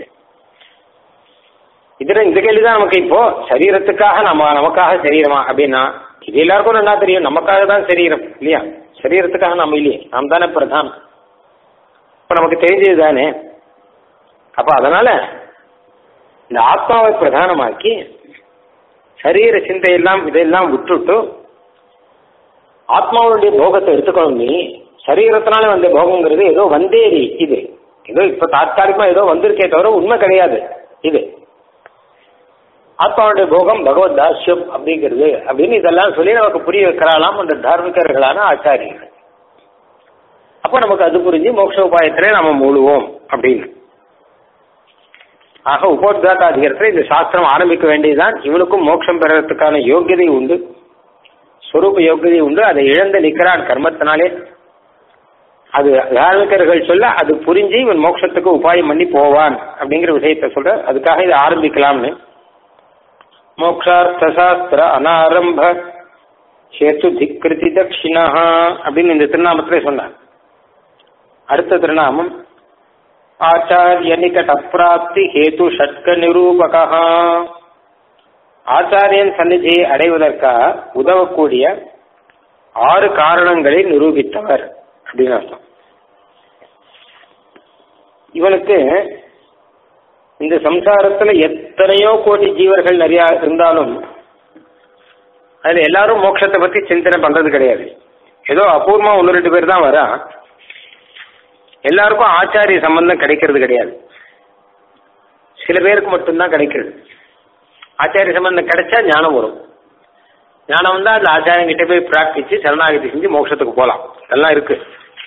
இதுல இந்த கேள்விதான் நமக்கு இப்போ சரீரத்துக்காக நம்ம நமக்காக சரீரமா அப்படின்னா இது எல்லாருக்கும் என்ன தெரியும் நமக்காக தான் சரீரம் இல்லையா சரீரத்துக்காக நம்ம இல்லையே நாம் தானே பிரதானம் இப்ப நமக்கு தெரிஞ்சது தானே அப்ப அதனால இந்த ஆத்மாவை பிரதானமாக்கி சரீர சிந்தையெல்லாம் இதெல்லாம் விட்டுட்டு ஆத்மாவுடைய போகத்தை எடுத்துக்கணும் நீ சரீரத்தினால வந்த போகங்கிறது ஏதோ வந்தேரி இது ஏதோ இப்ப தாத்காலிகமா ஏதோ வந்திருக்கே தவிர உண்மை கிடையாது இது ஆத்மாவுடைய போகம் பகவத் தாஸ்யம் அப்படிங்கிறது அப்படின்னு இதெல்லாம் சொல்லி நமக்கு புரிய வைக்கிறாளாம் அந்த தார்மிகர்களான ஆச்சாரியர்கள் அப்போ நமக்கு அது புரிஞ்சு மோட்ச உபாயத்திலே நம்ம மூழுவோம் அப்படின்னு ஆக உபோத்காட்டாதிகாரத்தில் இந்த சாஸ்திரம் ஆரம்பிக்க வேண்டியதுதான் இவனுக்கும் மோட்சம் பெறறதுக்கான யோகியதை உண்டு ஸ்வரூப யோகியதை உண்டு அதை இழந்து நிற்கிறான் கர்மத்தினாலே அது தார்மிகர்கள் சொல்ல அது புரிஞ்சு இவன் மோட்சத்துக்கு உபாயம் பண்ணி போவான் அப்படிங்கிற விஷயத்த சொல்ற அதுக்காக இதை ஆரம்பிக்கலாம்னு மோக்ஷார்த்த சாஸ்திர அனாரம்ப ஹேத்து திக்ருதி தட்சிணா அப்படின்னு இந்த திருநாமத்திலே சொன்னார் அடுத்த திருநாமம் ஆச்சாரிய நிகட பிராப்தி ஹேது ஷட்க நிரூபகா ஆச்சாரியன் சந்நிதியை அடைவதற்காக உதவக்கூடிய ஆறு காரணங்களை நிரூபித்தவர் அப்படின்னு அர்த்தம் இவனுக்கு இந்த சம்சாரத்துல எத்தனையோ கோடி ஜீவர்கள் நிறைய இருந்தாலும் அதுல எல்லாரும் மோட்சத்தை பத்தி சிந்தனை பண்றது கிடையாது ஏதோ அபூர்வமா ஒன்று ரெண்டு பேர் தான் வரா எல்லாருக்கும் ஆச்சாரிய சம்பந்தம் கிடைக்கிறது கிடையாது சில பேருக்கு மட்டும்தான் கிடைக்கிறது ஆச்சாரிய சம்பந்தம் கிடைச்சா ஞானம் வரும் ஞானம் வந்தா அந்த ஆச்சாரியம் கிட்ட போய் பிரார்த்திச்சு சரணாகதி செஞ்சு மோட்சத்துக்கு போகலாம் இதெல்லாம் இருக்கு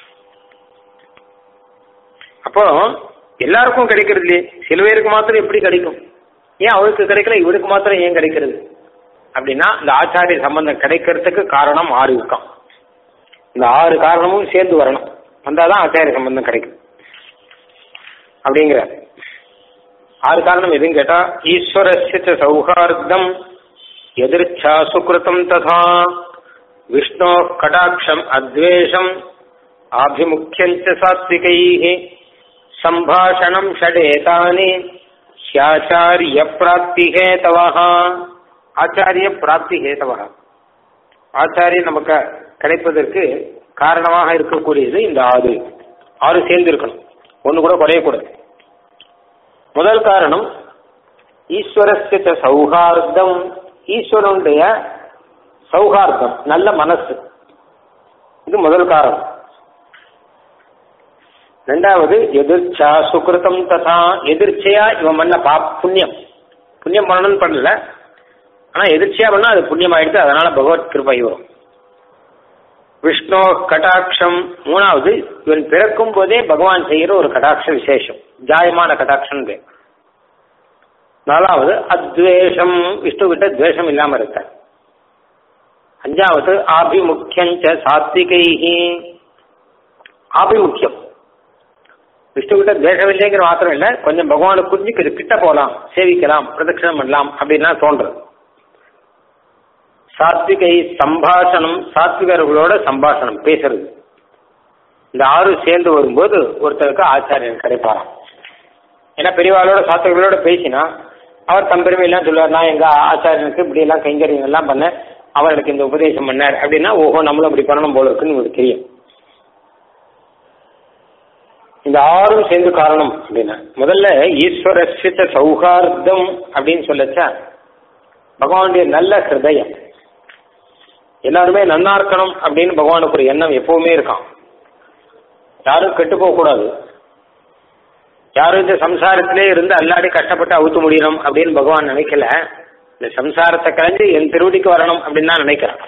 அப்போ எல்லாருக்கும் கிடைக்கிறது இல்லையே சில பேருக்கு மாத்திரம் எப்படி கிடைக்கும் ஏன் அவருக்கு கிடைக்கல இவருக்கு மாத்திரம் ஏன் கிடைக்கிறது அப்படின்னா இந்த ஆச்சாரிய சம்பந்தம் கிடைக்கிறதுக்கு காரணம் ஆறு இருக்கான் இந்த ஆறு காரணமும் சேர்ந்து வரணும் வந்தாதான் ஆச்சாரிய சம்பந்தம் கிடைக்கும் அப்படிங்கிற ஆறு காரணம் எதுன்னு கேட்டா ஈஸ்வரஸ்ய சௌஹார்தம் எதிர்ச்சா சுகிருதம் ததா விஷ்ணோ கடாட்சம் அத்வேஷம் ஆபிமுக்கியஞ்ச சாத்விகை சம்பாஷணம் ஷடேதானி ஷியாச்சாரிய பிராப்தி ஹேதவா ஆச்சாரிய பிராப்தி ஹேதவா ஆச்சாரியம் நமக்கு கிடைப்பதற்கு காரணமாக இருக்கக்கூடியது இந்த ஆறு ஆறு சேர்ந்து இருக்கணும் ஒன்று கூட குறையக்கூடாது முதல் காரணம் ஈஸ்வரஸ்ய சௌஹார்தம் ஈஸ்வரனுடைய சௌஹார்தம் நல்ல மனசு இது முதல் காரணம் ரெண்டாவது எதிர்ச்சா சுகிருதம் ததா எதிர்ச்சையா இவன் பண்ண பா புண்ணியம் புண்ணியம் பண்ணணும்னு பண்ணல ஆனா எதிர்ச்சியா பண்ணா அது புண்ணியம் ஆயிடுச்சு அதனால பகவத் கிருபை வரும் விஷ்ணு கடாட்சம் மூணாவது இவன் பிறக்கும் போதே பகவான் செய்கிற ஒரு கடாட்ச விசேஷம் ஜாயமான கடாட்சம் பேர் நாலாவது அத்வேஷம் விஷ்ணு கிட்ட துவேஷம் இல்லாம இருக்க அஞ்சாவது ஆபிமுக்கியஞ்ச சாத்விகைஹி ஆபிமுக்கியம் விஷ்ணு கிட்ட துவேஷம் இல்லைங்கிற மாத்திரம் இல்ல கொஞ்சம் பகவானை புரிஞ்சு கிட்ட போலாம் சேவிக்கலாம் பிரதட்சணம் பண்ணலாம் அப்படின்னா தோன்றது சாத்விகை சம்பாஷணம் சாத்விகர்களோட சம்பாஷணம் பேசுறது இந்த ஆறு சேர்ந்து வரும்போது ஒருத்தருக்கு ஆச்சாரியன் கிடைப்பாராம் ஏன்னா பெரியவாளோட சாத்விகளோட பேசினா அவர் தம் பெருமையெல்லாம் சொல்லுவார் நான் எங்க ஆச்சாரியனுக்கு இப்படி எல்லாம் கைங்கரியம் எல்லாம் பண்ணேன் அவர் எனக்கு இந்த உபதேசம் பண்ணார் அப்படின்னா ஓஹோ நம்மளும் அப்படி பண்ணணும் போல இருக்குன்னு உங்களுக்கு தெரியும் இந்த ஆறும் சேர்ந்து காரணம் அப்படின்னா முதல்ல ஈஸ்வரஸ்வித சௌஹார்தம் அப்படின்னு சொல்லச்சா பகவானுடைய நல்ல ஹிருதயம் எல்லாருமே நன்னா இருக்கணும் அப்படின்னு பகவானுக்கு ஒரு எண்ணம் எப்பவுமே இருக்கான் யாரும் கெட்டு போக கூடாது யாரும் இந்த சம்சாரத்திலே இருந்து அல்லாடி கஷ்டப்பட்டு அவுத்து முடியணும் அப்படின்னு பகவான் நினைக்கல இந்த சம்சாரத்தை கலைஞ்சு என் திருவடிக்கு வரணும் அப்படின்னு தான் நினைக்கிறான்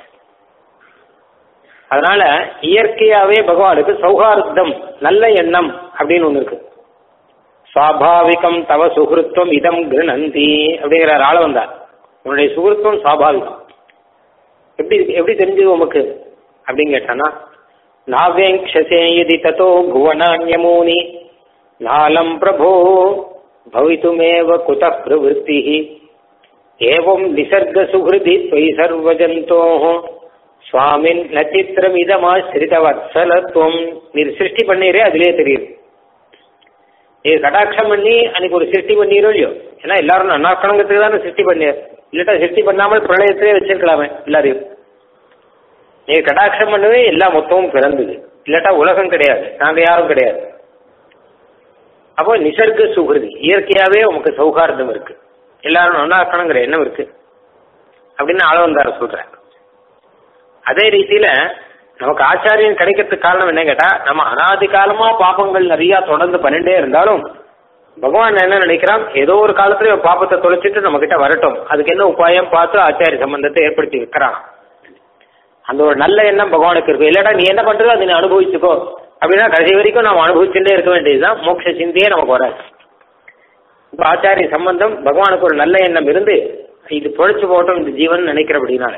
அதனால இயற்கையாவே பகவானுக்கு சௌகார்த்தம் நல்ல எண்ணம் அப்படின்னு ஒண்ணு இருக்கு சுவாபாவிகம் தவ சுகிருத்துவம் இதம் கிருணந்தி அப்படிங்கிற ஆள வந்தார் உன்னுடைய சுகிருத்துவம் சுவாபாவிகம் எப்படி எப்படி தெரிஞ்சது உமக்கு அப்படின்னு கேட்டானா நாவேங்ஷசே யதி ததோ புவனான்யமூனி நாலம் பிரபோ பவித்துமேவ குத பிரவருத்தி ஏவம் நிசர்க சுகிருதி त्वयि சர்வஜந்தோः சுவாமின் நச்சித்திரமிதமாசிரித வத்சலத்துவம் நீர் சிருஷ்டி பண்ணீரே அதுலயே தெரியுது நீ கடாட்சம் பண்ணி அன்னைக்கு ஒரு சிருஷ்டி பண்ணீரோ இல்லையோ ஏன்னா எல்லாரும் நன்னாக்கணுங்கிறதுக்கு தானே சிருஷ்டி பண்ணியார் இல்லாட்டா சிருஷ்டி பண்ணாமல் பிரளயத்திலே வச்சிருக்கலாமே எல்லாரையும் நீ கடாட்சம் பண்ணவே எல்லா மொத்தமும் பிறந்தது இல்லாட்டா உலகம் கிடையாது நாங்க யாரும் கிடையாது அப்போ நிசர்க சுகிருதி இயற்கையாவே உமக்கு சௌகார்தம் இருக்கு எல்லாரும் நன்னாக்கணுங்கிற எண்ணம் இருக்கு அப்படின்னு ஆளவந்தார சொல்றாங்க அதே ரீதியில நமக்கு ஆச்சாரியன் கிடைக்கிறதுக்கு காரணம் என்ன கேட்டா நம்ம அனாதி காலமா பாப்பங்கள் நிறைய தொடர்ந்து பண்ணிட்டே இருந்தாலும் பகவான் என்ன நினைக்கிறான் ஏதோ ஒரு காலத்துல இவன் பாப்பத்தை தொலைச்சிட்டு நம்ம கிட்ட வரட்டும் அதுக்கு என்ன உபாயம் பார்த்து ஆச்சாரிய சம்பந்தத்தை ஏற்படுத்தி வைக்கிறான் அந்த ஒரு நல்ல எண்ணம் பகவானுக்கு இருக்கு இல்லாட்டா நீ என்ன பண்றதோ அதை நீ அனுபவிச்சுக்கோ அப்படின்னா கடைசி வரைக்கும் நம்ம அனுபவிச்சுட்டே இருக்க வேண்டியதுதான் மோட்ச சிந்தையே நமக்கு வராது இப்ப ஆச்சாரிய சம்பந்தம் பகவானுக்கு ஒரு நல்ல எண்ணம் இருந்து இது பொழைச்சு போகட்டும் இந்த ஜீவன் நினைக்கிறபடினால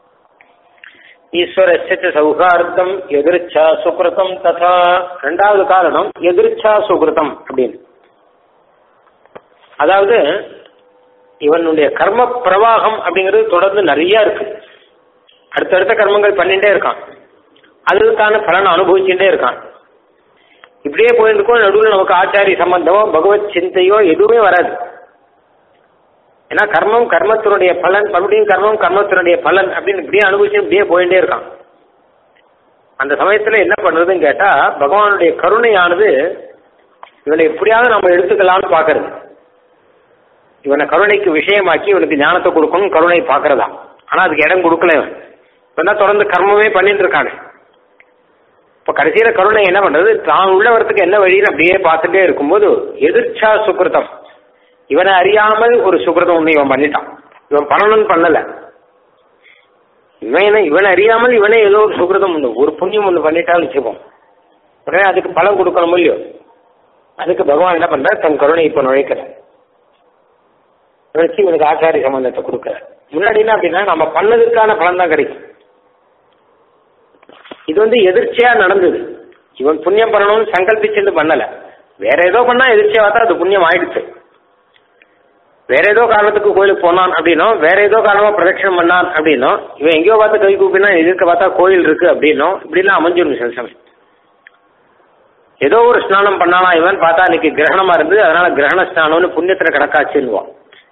ஈஸ்வரஸ்ய சௌகார்த்தம் எதிர்ச்சா சுகிருதம் ததா ரெண்டாவது காரணம் எதிர்ச்சா சுகிருதம் அப்படின்னு அதாவது இவனுடைய கர்ம பிரவாகம் அப்படிங்கிறது தொடர்ந்து நிறைய இருக்கு அடுத்தடுத்த கர்மங்கள் பண்ணிட்டே இருக்கான் அதுக்கான பலனை அனுபவிச்சுட்டே இருக்கான் இப்படியே போயிருக்கும் நடுவில் நமக்கு ஆச்சாரிய சம்பந்தமோ பகவத் சிந்தையோ எதுவுமே வராது ஏன்னா கர்மம் கர்மத்தினுடைய பலன் மறுபடியும் கர்மம் கர்மத்தினுடைய பலன் அப்படின்னு இப்படியே அனுபவிச்சு இப்படியே போயிட்டே இருக்கான் அந்த சமயத்துல என்ன பண்றதுன்னு கேட்டா பகவானுடைய கருணையானது இவனை எப்படியாவது நம்ம எடுத்துக்கலாம்னு பாக்குறது இவனை கருணைக்கு விஷயமாக்கி இவனுக்கு ஞானத்தை கொடுக்கணும் கருணை பாக்குறதா ஆனா அதுக்கு இடம் கொடுக்கல இவன் இவன் தான் தொடர்ந்து கர்மமே பண்ணிட்டு இருக்காங்க இப்ப கடைசியில கருணை என்ன பண்றது தான் உள்ள வரத்துக்கு என்ன வழின்னு அப்படியே பார்த்துட்டே இருக்கும்போது எதிர்ச்சா சுக்கிருத்தம் இவனை அறியாமல் ஒரு சுக்கிரதம் ஒண்ணு இவன் பண்ணிட்டான் இவன் பண்ணணும்னு பண்ணல இவன் என்ன இவனை அறியாமல் இவனே ஏதோ ஒரு சுக்கிரதம் ஒண்ணு ஒரு புண்ணியம் ஒண்ணு பண்ணிட்டான்னு வச்சுப்போம் உடனே அதுக்கு பலன் கொடுக்கணும் இல்லையோ அதுக்கு பகவான் என்ன பண்ற தன் கருணை இப்ப நுழைக்கிற நுழைச்சி இவனுக்கு ஆச்சாரிய சம்பந்தத்தை கொடுக்குற முன்னாடி என்ன அப்படின்னா நம்ம பண்ணதுக்கான பலன் தான் கிடைக்கும் இது வந்து எதிர்ச்சியா நடந்தது இவன் புண்ணியம் பண்ணணும்னு சங்கல்பிச்சுட்டு பண்ணல வேற ஏதோ பண்ணா எதிர்ச்சியா பார்த்தா அது புண்ணியம் ஆயிடுச்சு வேற ஏதோ காரணத்துக்கு கோயிலுக்கு போனான் அப்படின்னும் வேற ஏதோ காரணமா பிரதட்சணம் பண்ணான் அப்படின்னும் இவன் எங்கேயோ பார்த்து கை கூப்பினா எதிர்க்க பார்த்தா கோயில் இருக்கு அப்படின்னும் இப்படிலாம் அமைஞ்சிடும் சில சமயம் ஏதோ ஒரு ஸ்நானம் பண்ணானா இவன் பார்த்தா அன்னைக்கு கிரகணமா இருந்து அதனால கிரகண ஸ்நானம்னு புண்ணியத்துல கிடக்காச்சுன்னுவான்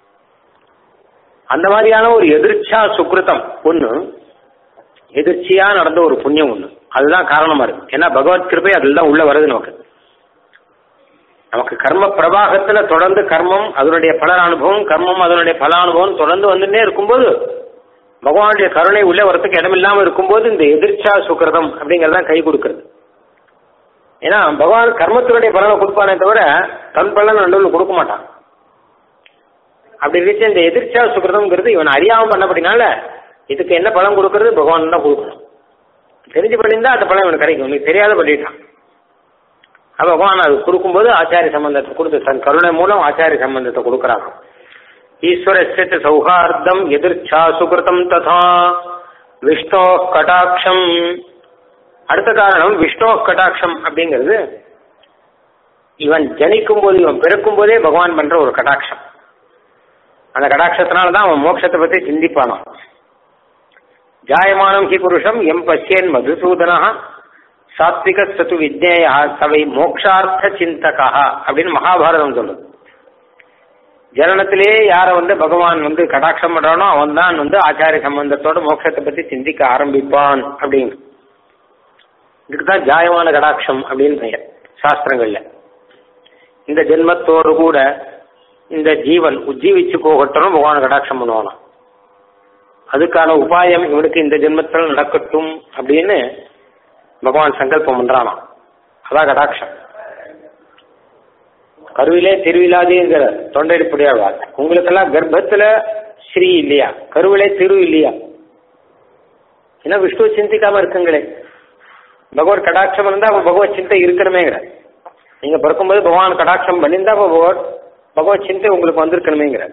அந்த மாதிரியான ஒரு எதிர்ச்சா சுக்கிருத்தம் ஒண்ணு எதிர்ச்சியா நடந்த ஒரு புண்ணியம் ஒண்ணு அதுதான் காரணமா இருக்கு ஏன்னா பகவத் கிருபை அதுல தான் உள்ள வருது நமக்கு நமக்கு கர்ம பிரவாகத்துல தொடர்ந்து கர்மம் அதனுடைய பல அனுபவம் கர்மம் அதனுடைய பல அனுபவம் தொடர்ந்து வந்துட்டே இருக்கும்போது பகவானுடைய கருணை உள்ள வரத்துக்கு இடம் இல்லாம இருக்கும்போது இந்த எதிர்ச்சா சுக்கிரதம் அப்படிங்கறதான் கை கொடுக்கறது ஏன்னா பகவான் கர்மத்தினுடைய பலனை கொடுப்பானே தவிர தன் பலன் நடுவில் கொடுக்க மாட்டான் அப்படி இருந்துச்சு இந்த எதிர்ச்சா சுக்கிரதம்ங்கிறது இவன் அறியாம பண்ணபடினால இதுக்கு என்ன பலன் கொடுக்கறது பகவான் தான் கொடுக்கணும் தெரிஞ்சு பண்ணியிருந்தா அந்த பலன் இவனுக்கு கிடைக்கும் நீ தெரியாத பண்ணிட்டான் அப்ப பகவான் அது கொடுக்கும்போது ஆச்சாரிய சம்பந்தத்தை கொடுத்து தன் கருணை மூலம் ஆச்சாரிய சம்பந்தத்தை கொடுக்குறாங்க ஈஸ்வரஸ்ய சௌஹார்தம் எதிர்ச்சா சுகிருதம் ததா விஷ்ணோ கடாட்சம் அடுத்த காரணம் விஷ்ணோ கடாட்சம் அப்படிங்கிறது இவன் ஜனிக்கும் போது இவன் பிறக்கும் போதே பகவான் பண்ற ஒரு கடாட்சம் அந்த கடாட்சத்தினால தான் அவன் மோட்சத்தை பத்தி சிந்திப்பானான் ஜாயமானம் ஹி புருஷம் எம் பசியன் மதுசூதனா சாத்விக சத்து விஜ்ஞேயா சவை மோக்ஷார்த்த சிந்தகா அப்படின்னு மகாபாரதம் சொல்லுது ஜனனத்திலே யார வந்து பகவான் வந்து கடாட்சம் பண்றானோ அவன் தான் வந்து ஆச்சாரிய சம்பந்தத்தோட மோட்சத்தை பத்தி சிந்திக்க ஆரம்பிப்பான் அப்படின்னு இதுக்குதான் ஜாயமான கடாட்சம் அப்படின்னு பெயர் சாஸ்திரங்கள்ல இந்த ஜென்மத்தோடு கூட இந்த ஜீவன் உஜ்ஜீவிச்சு போகட்டும் பகவான் கடாட்சம் பண்ணுவானாம் அதுக்கான உபாயம் இவனுக்கு இந்த ஜென்மத்தில் நடக்கட்டும் அப்படின்னு பகவான் சங்கல்பம் பண்றானாம் அதான் கடாட்சம் கருவிலே திருவிழாதேங்கிற தொண்டையடிப்படியாழ்வார் உங்களுக்கெல்லாம் கர்ப்பத்துல ஸ்ரீ இல்லையா கருவிலே திரு இல்லையா ஏன்னா விஷ்ணு சிந்திக்காம இருக்குங்களே பகவத் கடாட்சம் இருந்தா அப்ப பகவத் சிந்தை இருக்கணுமேங்கிற நீங்க பிறக்கும்போது பகவான் கடாட்சம் பண்ணியிருந்தா அப்ப பகவத் பகவத் சிந்தை உங்களுக்கு வந்திருக்கணுமேங்கிற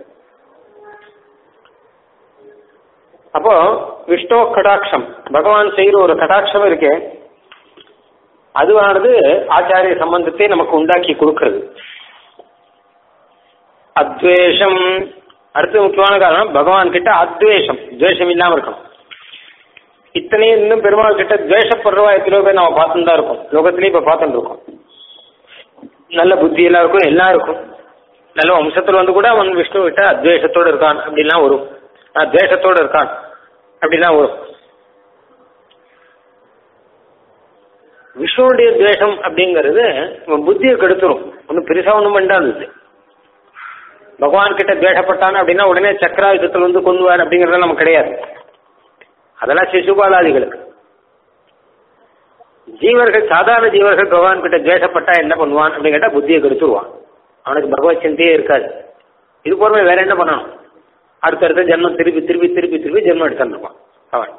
அப்போ விஷ்ணு கடாட்சம் பகவான் செய்யற ஒரு கடாட்சம் இருக்கே அதுவானது ஆச்சாரிய சம்பந்தத்தை நமக்கு உண்டாக்கி கொடுக்கிறது அத்வேஷம் அடுத்த முக்கியமான காரணம் பகவான் கிட்ட அத்வேஷம் துவேஷம் இல்லாம இருக்கணும் இத்தனையும் இன்னும் பெருமாள் கிட்ட துவேஷப்படுறவா எத்தனையோ பேர் நம்ம பார்த்துட்டு தான் இருக்கோம் லோகத்திலேயே இப்ப பார்த்துட்டு இருக்கோம் நல்ல புத்தி எல்லாம் இருக்கும் எல்லாம் இருக்கும் நல்ல வம்சத்துல வந்து கூட அவன் விஷ்ணு கிட்ட அத்வேஷத்தோட இருக்கான் அப்படிலாம் வரும் நான் துவேஷத்தோட இருக்கான் அப்படிலாம் வரும் விஷ்ணுடைய துவேஷம் அப்படிங்கிறது இவன் புத்தியை கெடுத்துரும் ஒன்றும் பெருசா ஒன்றும் பண்ணாது பகவான் கிட்ட துவேஷப்பட்டான் அப்படின்னா உடனே சக்கராயுதத்தில் வந்து கொண்டுவார் அப்படிங்கறதெல்லாம் நமக்கு கிடையாது அதெல்லாம் சிசுபாலாதிகளுக்கு ஜீவர்கள் சாதாரண ஜீவர்கள் பகவான் கிட்ட துவேஷப்பட்டா என்ன பண்ணுவான் அப்படின்னு கேட்டா புத்தியை கெடுத்துருவான் அவனுக்கு பகவத் சிந்தையே இருக்காது இது போறமே வேற என்ன பண்ணணும் அடுத்தடுத்த ஜென்மம் திருப்பி திருப்பி திருப்பி திருப்பி ஜென்மம் எடுத்துருப்பான் அவன்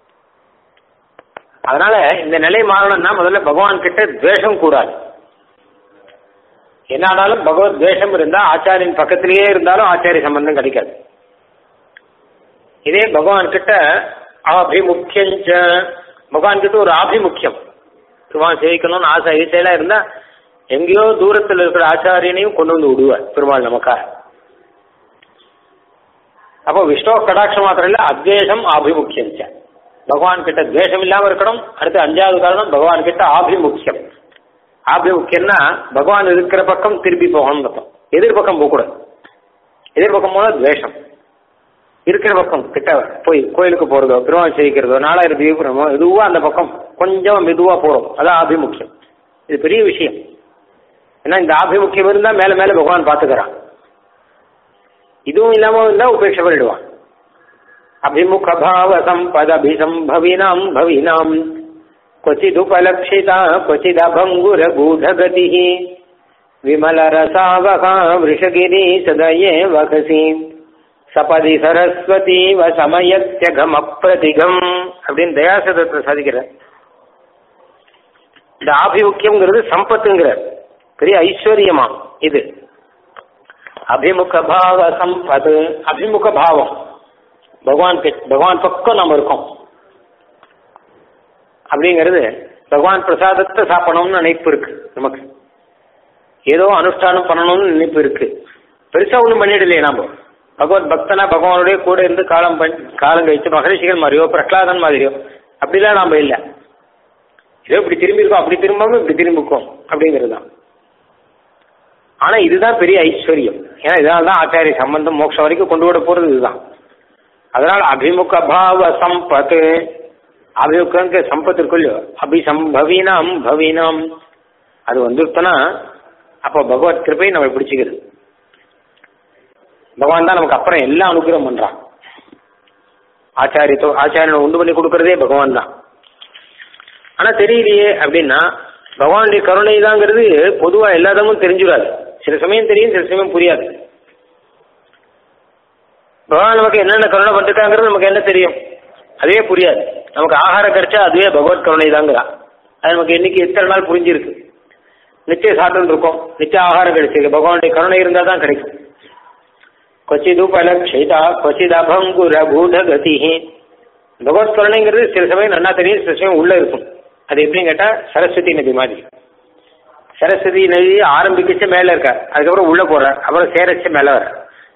அதனால இந்த நிலை மாறணும்னா முதல்ல பகவான் கிட்ட துவேஷம் கூடாது என்னானாலும் பகவத் துவேஷம் இருந்தா ஆச்சாரியின் பக்கத்திலேயே இருந்தாலும் ஆச்சாரிய சம்பந்தம் கிடைக்காது இதே பகவான் கிட்ட ஆபிமுக்கியம் பகவான் கிட்ட ஒரு ஆபிமுக்கியம் பெருமாள் சேவிக்கணும்னு ஆசை ஈசையெல்லாம் இருந்தா எங்கேயோ தூரத்தில் இருக்கிற ஆச்சாரியனையும் கொண்டு வந்து விடுவார் பெருமாள் நமக்காக அப்போ விஷ்ணு கடாட்சம் மாத்திரம் இல்ல அத்வேஷம் ஆபிமுக்கியம் பகவான் கிட்ட துவேஷம் இல்லாம இருக்கணும் அடுத்து அஞ்சாவது காரணம் பகவான் கிட்ட ஆபிமுக்கியம் ஆபிமுக்கியம்னா பகவான் இருக்கிற பக்கம் திருப்பி போகணும் அர்த்தம் எதிர்பக்கம் போகக்கூடாது எதிர்பக்கம் போனா துவேஷம் இருக்கிற பக்கம் கிட்ட போய் கோயிலுக்கு போறதோ பெருமாள் செய்கிறதோ நாலாயிரம் தீபுரமோ மெதுவா அந்த பக்கம் கொஞ்சம் மெதுவா போறோம் அதான் ஆபிமுக்கியம் இது பெரிய விஷயம் ஏன்னா இந்த ஆபிமுக்கியம் இருந்தா மேல மேல பகவான் பாத்துக்கிறான் இதுவும் இல்லாம இருந்தா உபேட்சை பண்ணிடுவான் அபிமுக பாவ சம்பத அபிசம்பவினாம் பவினாம் क्वचिदुपलक्षिता क्वचिदभङ्गुरगूढगतिः विमलरसावका वृषगिरी सदये वकसि சபதி சரஸ்வதி வசமயத்தியகமப்பிரதிகம் அப்படின்னு தயாசதத்தை சாதிக்கிற இந்த ஆபிமுக்கியம்ங்கிறது சம்பத்துங்கிற பெரிய ஐஸ்வர்யமா இது அபிமுக பாவ சம்பது அபிமுக பாவம் பகவான் பகவான் பக்கம் நம்ம இருக்கோம் அப்படிங்கிறது பகவான் பிரசாதத்தை சாப்பிடணும்னு நினைப்பு இருக்கு நமக்கு ஏதோ அனுஷ்டானம் பண்ணணும்னு நினைப்பு இருக்கு பெருசா ஒன்றும் பண்ணிடலையே நாம பகவத் பக்தனா பகவானுடைய கூட இருந்து காலம் பண் காலம் கழிச்சு மகரிஷிகள் மாதிரியோ பிரகலாதன் மாதிரியோ அப்படிலாம் நாம இல்லை ஏதோ இப்படி திரும்பி இருக்கோம் அப்படி திரும்பாம இப்படி திரும்பிக்கும் அப்படிங்கிறது தான் ஆனா இதுதான் பெரிய ஐஸ்வர்யம் ஏன்னா இதனால தான் ஆச்சாரிய சம்பந்தம் மோட்சம் வரைக்கும் கொண்டு விட போறது இதுதான் அதனால அபிமுக பாவ சம்பத்து அபிமுக சம்பத்து இருக்குல்லையோ அபிசம்பவீனாம் பவீனாம் அது வந்துருத்தனா அப்போ பகவத் கிருப்பை நம்ம பிடிச்சிக்கிறது பகவான் தான் நமக்கு அப்புறம் எல்லாம் அனுகிரகம் பண்றான் ஆச்சாரியத்தோ ஆச்சாரியனை உண்டு பண்ணி கொடுக்கறதே பகவான் தான் ஆனா தெரியலையே அப்படின்னா பகவானுடைய கருணை தாங்கிறது பொதுவா எல்லாதமும் தெரிஞ்சுடாது சில சமயம் தெரியும் சில சமயம் புரியாது பகவான் நமக்கு என்னென்ன கருணை பண்ணிருக்காங்கிறது நமக்கு என்ன தெரியும் அதுவே புரியாது நமக்கு ஆகாரம் கிடைச்சா அதுவே பகவத் கருணை தாங்கிறான் அது நமக்கு இன்னைக்கு எத்தனை நாள் புரிஞ்சிருக்கு நிச்சய சாப்பிட்டு இருக்கோம் நிச்சய ஆகாரம் கிடைச்சிருக்கு பகவானுடைய கருணை இருந்தால் தான் கிடைக்கும் கொச்சிதுபலக்ஷிதா கொச்சிதபங்குர பூதகதி பகவத் கருணைங்கிறது சில சமயம் நல்லா தெரியும் சில சமயம் உள்ள இருக்கும் அது எப்படின்னு கேட்டா சரஸ்வதி நதி மாதிரி சரஸ்வதி நதி ஆரம்பிக்கச்ச மேல இருக்க அதுக்கப்புறம் உள்ள போற அப்புறம் சேரச்ச மேல வர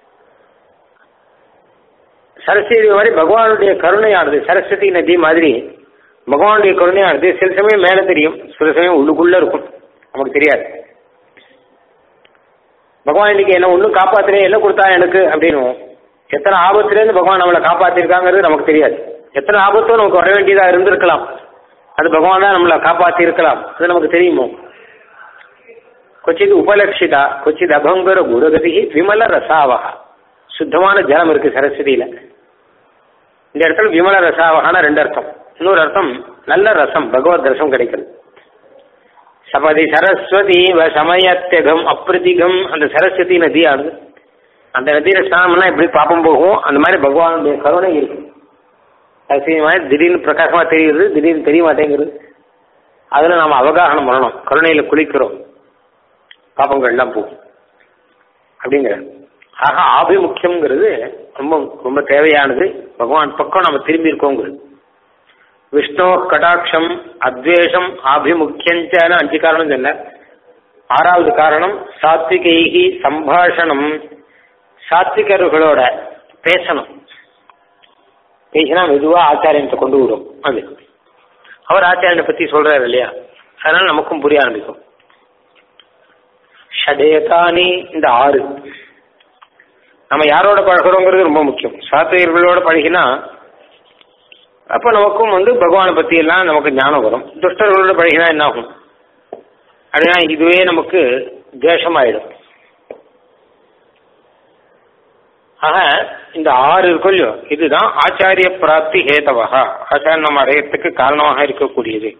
சரஸ்வதி மாதிரி பகவானுடைய கருணையானது சரஸ்வதி நதி மாதிரி பகவானுடைய கருணையானது சில சமயம் மேல தெரியும் சில சமயம் உள்ளுக்குள்ள இருக்கும் நமக்கு தெரியாது பகவான் இன்னைக்கு என்ன ஒன்றும் காப்பாத்துறே என்ன கொடுத்தா எனக்கு அப்படின்னு எத்தனை ஆபத்துலேருந்து பகவான் நம்மளை காப்பாத்திருக்காங்கிறது நமக்கு தெரியாது எத்தனை ஆபத்தும் நமக்கு வர வேண்டியதாக இருந்திருக்கலாம் அது பகவான் தான் நம்மளை காப்பாத்தி இருக்கலாம் அது நமக்கு தெரியுமோ கொச்சிது உபலட்சிதா கொச்சிது அபங்கர குருகதி விமல ரசாவகா சுத்தமான ஜலம் இருக்கு சரஸ்வதியில இந்த இடத்துல விமல ரசாவகான ரெண்டு அர்த்தம் இன்னொரு அர்த்தம் நல்ல ரசம் பகவத் ரசம் கிடைக்கிறது சபதி சரஸ்வதி வ சமயத்தியகம் அப்பிரதிகம் அந்த சரஸ்வதி நதி ஆடுது அந்த நதியில ஸ்நானம் பண்ணா எப்படி பாப்பம் போகும் அந்த மாதிரி பகவானுடைய கருணை இருக்கு அது மாதிரி திடீர்னு பிரகாசமா தெரியுது திடீர்னு தெரிய மாட்டேங்கிறது அதுல நாம அவகாசனம் பண்ணணும் கருணையில குளிக்கிறோம் பாப்பங்கள் எல்லாம் போகும் அப்படிங்கிற ஆக ஆபிமுக்கியம்ங்கிறது ரொம்ப ரொம்ப தேவையானது பகவான் பக்கம் நம்ம திரும்பி இருக்கோங்கிறது விஷ்ணு கடாட்சம் அத்வேஷம் ஆபிமுக்கியஞ்சான அஞ்சு காரணம் சொன்ன ஆறாவது காரணம் சாத்விகைகி சம்பாஷணம் சாத்விகர்களோட பேசணும் பேசினா மெதுவா ஆச்சாரியத்தை கொண்டு விடும் அது அவர் ஆச்சாரியனை பத்தி சொல்றாரு இல்லையா அதனால நமக்கும் புரிய ஆரம்பிக்கும் ஷடேகானி இந்த ஆறு நம்ம யாரோட பழகிறோங்கிறது ரொம்ப முக்கியம் சாத்விகர்களோட பழகினா அப்ப நமக்கும் வந்து பகவானை பத்தி எல்லாம் நமக்கு ஞானம் வரும் துஷ்டர்களோட பழகினா என்ன ஆகும் அப்படின்னா இதுவே நமக்கு தேசமாயிடும் ஆக இந்த ஆறு இருக்கும் இல்லையோ இதுதான் ஆச்சாரிய பிராப்தி ஹேதவகா ஆச்சாரம் நம்ம அடையத்துக்கு காரணமாக இருக்கக்கூடியது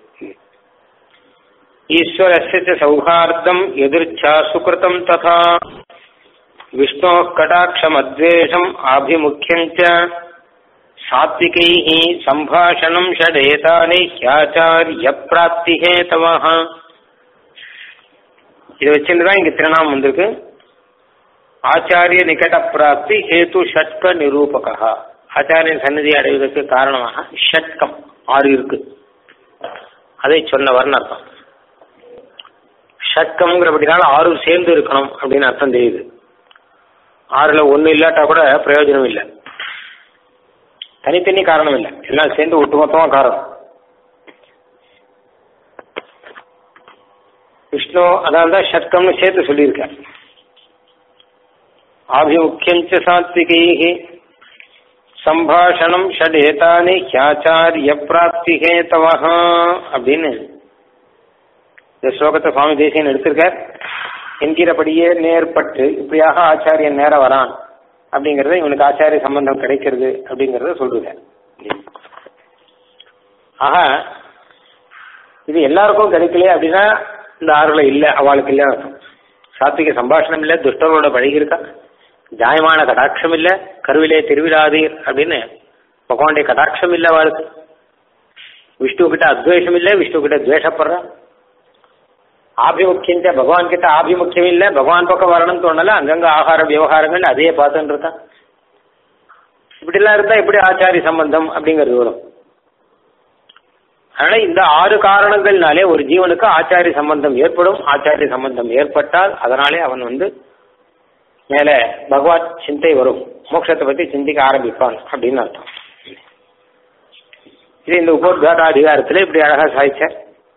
ஈஸ்வரஸ்ய சௌஹார்தம் எதிர்ச்சா சுகிருதம் ததா விஷ்ணோ கடாட்சம் அத்வேஷம் ஆபிமுக்கியஞ்ச சாத்விகை சம்பாஷணம் ஷடேதானி ஹியாச்சாரிய பிராப்தி ஹேதவஹ இதை வச்சுட்டு இங்க திருநாமம் வந்திருக்கு ஆச்சாரிய நிகட பிராப்தி ஹேது ஷட்க நிரூபகா ஆச்சாரியன் சன்னதி அடைவதற்கு காரணமாக ஷட்கம் ஆறு இருக்கு அதை சொன்னவர்னு அர்த்தம் ஷட்கம்ங்கிறபடினால ஆறு சேர்ந்து இருக்கணும் அப்படின்னு அர்த்தம் தெரியுது ஆறுல ஒண்ணு இல்லாட்டா கூட பிரயோஜனம் இல்லை தனித்தனி காரணம் இல்லை எல்லாம் சேர்ந்து ஒட்டுமொத்தமா காரணம் விஷ்ணு அதனால தான் ஷட்கம்னு சேர்த்து சொல்லியிருக்கார் ஆபிமுக்கியஞ்ச சாத்விகை சம்பாஷணம் ஷடேதானி ஹியாச்சாரிய பிராப்தி ஹேதவஹா அப்படின்னு இந்த ஸ்லோகத்தை சுவாமி தேசியன் எடுத்திருக்கார் என்கிறபடியே நேர்பட்டு இப்படியாக ஆச்சாரியன் நேர வரான் அப்படிங்கறத இவனுக்கு ஆச்சாரிய சம்பந்தம் கிடைக்கிறது அப்படிங்கறத சொல்லுங்க ஆக இது எல்லாருக்கும் கிடைக்கலையே அப்படின்னா இந்த ஆறுல இல்ல அவளுக்கு இல்ல சாத்விக சம்பாஷணம் இல்ல துஷ்டரோட பழகிருக்கா ஜாயமான கடாட்சம் இல்ல கருவிலே திருவிழாதீர் அப்படின்னு பகவானுடைய கடாட்சம் இல்ல அவளுக்கு விஷ்ணு கிட்ட அத்வேஷம் இல்ல விஷ்ணு கிட்ட துவேஷப்படுறா ஆபிமுக்கியம் பகவான் கிட்ட ஆபிமுக்கியம் இல்ல பகவான் பக்கம் வரணும்னு தோணல அங்கங்க ஆகார விவகாரங்கள் அதையே பார்த்துட்டு இருக்கான் இப்படிலாம் இருந்தா எப்படி ஆச்சாரிய சம்பந்தம் அப்படிங்கிறது வரும் அதனால இந்த ஆறு காரணங்கள்னாலே ஒரு ஜீவனுக்கு ஆச்சாரிய சம்பந்தம் ஏற்படும் ஆச்சாரிய சம்பந்தம் ஏற்பட்டால் அதனாலே அவன் வந்து மேல பகவத் சிந்தை வரும் மோட்சத்தை பத்தி சிந்திக்க ஆரம்பிப்பான் அப்படின்னு அர்த்தம் இது இந்த உபோத்காத அதிகாரத்துல இப்படி அழகா சாதிச்சார்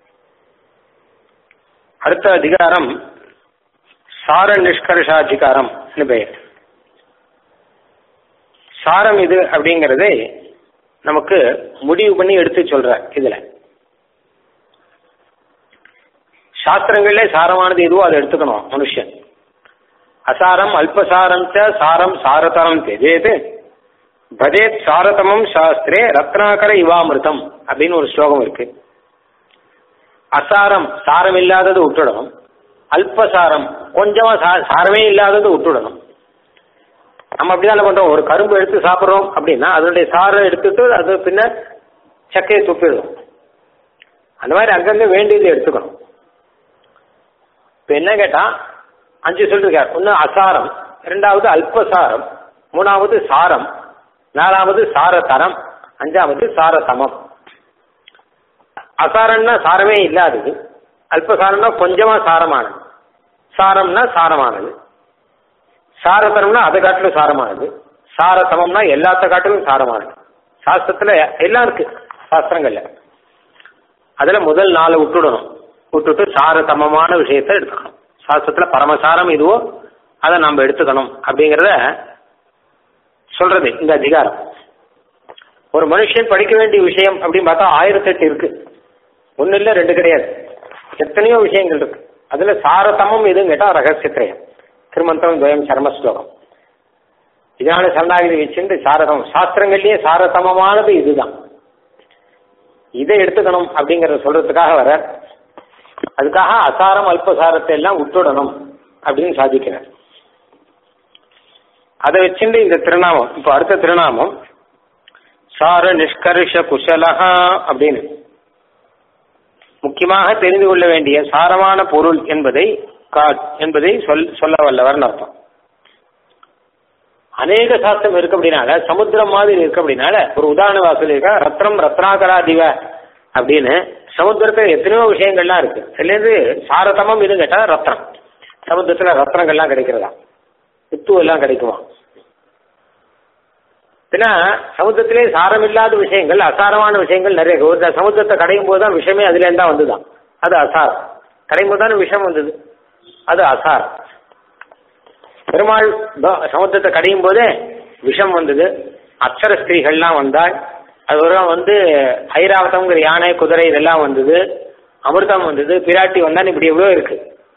அடுத்த அதிகாரம் சார நிஷ்கர்ஷாதிகாரம் பெயர் சாரம் இது அப்படிங்கறது நமக்கு முடிவு பண்ணி எடுத்து சொல்ற இதுல சாஸ்திரங்களே சாரமானது எதுவோ அதை எடுத்துக்கணும் மனுஷன் அசாரம் அல்பசாரம் ச சாரம் சாரதரம் தெஜேது பதேத் சாரதமம் சாஸ்திரே ரத்னாகர இவாமிருதம் அப்படின்னு ஒரு ஸ்லோகம் இருக்கு அசாரம் சாரம் இல்லாதது விட்டுடணும் அல்பசாரம் கொஞ்சமா சாரமே இல்லாதது விட்டுடணும் நம்ம அப்படிதான் பண்றோம் ஒரு கரும்பு எடுத்து சாப்பிட்றோம் அப்படின்னா அதனுடைய சாரை எடுத்துட்டு அது பின்ன சக்கையை துப்பிடும் அந்த மாதிரி அங்கங்க வேண்டியது எடுத்துக்கணும் இப்ப என்ன கேட்டா அஞ்சு சொல்லிருக்கார் ஒன்று அசாரம் இரண்டாவது அல்பசாரம் மூணாவது சாரம் நாலாவது சாரதரம் அஞ்சாவது சாரசமம் அசாரம்னா சாரமே இல்லாதது அல்பசாரம்னா கொஞ்சமா சாரமானது சாரம்னா சாரமானது சாரதரம்னா அதை காட்டிலும் சாரமானது சாரசமம்னா எல்லாத்த காட்டிலும் சாரமானது சாஸ்திரத்துல எல்லாம் இருக்கு சாஸ்திரங்கள்ல அதுல முதல் நாலு விட்டுடணும் விட்டுட்டு சாரசமமான விஷயத்த எடுத்துக்கணும் சாஸ்திரத்துல பரமசாரம் இதுவோ அதை நம்ம எடுத்துக்கணும் அப்படிங்கிறத சொல்றது இந்த அதிகாரம் ஒரு மனுஷன் படிக்க வேண்டிய விஷயம் அப்படின்னு பார்த்தா ஆயிரத்தெட்டு இருக்கு ஒன்னு இல்ல ரெண்டு கிடையாது எத்தனையோ விஷயங்கள் இருக்கு அதுல சாரதமம் எதுவும் கேட்டா ரகசியத்திரயம் திருமந்திரம் துவயம் சர்ம ஸ்லோகம் இதனால சரணாகிரி வச்சுட்டு சாரதம் சாஸ்திரங்கள்லயே சாரதமமானது இதுதான் இதை எடுத்துக்கணும் அப்படிங்கறத சொல்றதுக்காக வர அதுக்காக அசாரம் அல்பசாரத்தை எல்லாம் விட்டுடணும் அப்படின்னு சாதிக்கிறார் அதை வச்சுட்டு இந்த திருநாமம் இப்ப அடுத்த திருநாமம் சார நிஷ்கர்ஷ குஷலஹா அப்படின்னு முக்கியமாக தெரிந்து கொள்ள வேண்டிய சாரமான பொருள் என்பதை காட் என்பதை சொல் சொல்ல வல்லவர்னு அர்த்தம் அநேக சாஸ்திரம் இருக்கு அப்படின்னால சமுத்திரம் மாதிரி இருக்கு அப்படின்னால ஒரு உதாரண வாசல் இருக்கா ரத்னம் ரத்னாகராதிவ அப்படின்னு சமுத்திரத்துல எத்தனையோ விஷயங்கள்லாம் இருக்கு அதுலேருந்து சாரதமம் இது கேட்டா ரத்னம் சமுத்திரத்துல ரத்னங்கள்லாம் கிடைக்கிறதா முத்து எல்லாம் கிடைக்குமா ஏன்னா சமுத்திரத்திலே சாரம் இல்லாத விஷயங்கள் அசாரமான விஷயங்கள் நிறைய இருக்கு ஒரு சமுத்திரத்தை கடையும் போது தான் விஷயமே அதுல இருந்தா வந்துதான் அது அசாரம் கடையும் போது தானே விஷம் வந்தது அது அசாரம் பெருமாள் ப- சமுத்திரத்தை கடையும் போதே விஷம் வந்தது அக்ஷர ஸ்திரீகள்லாம் வந்தாள் அதுக்கப்புறம் வந்து ஐராவதம்ங்கிற யானை குதிரை இதெல்லாம் வந்தது அமிர்தம் வந்தது பிராட்டி வந்தான் இப்படி எவ்வளோ இருக்கு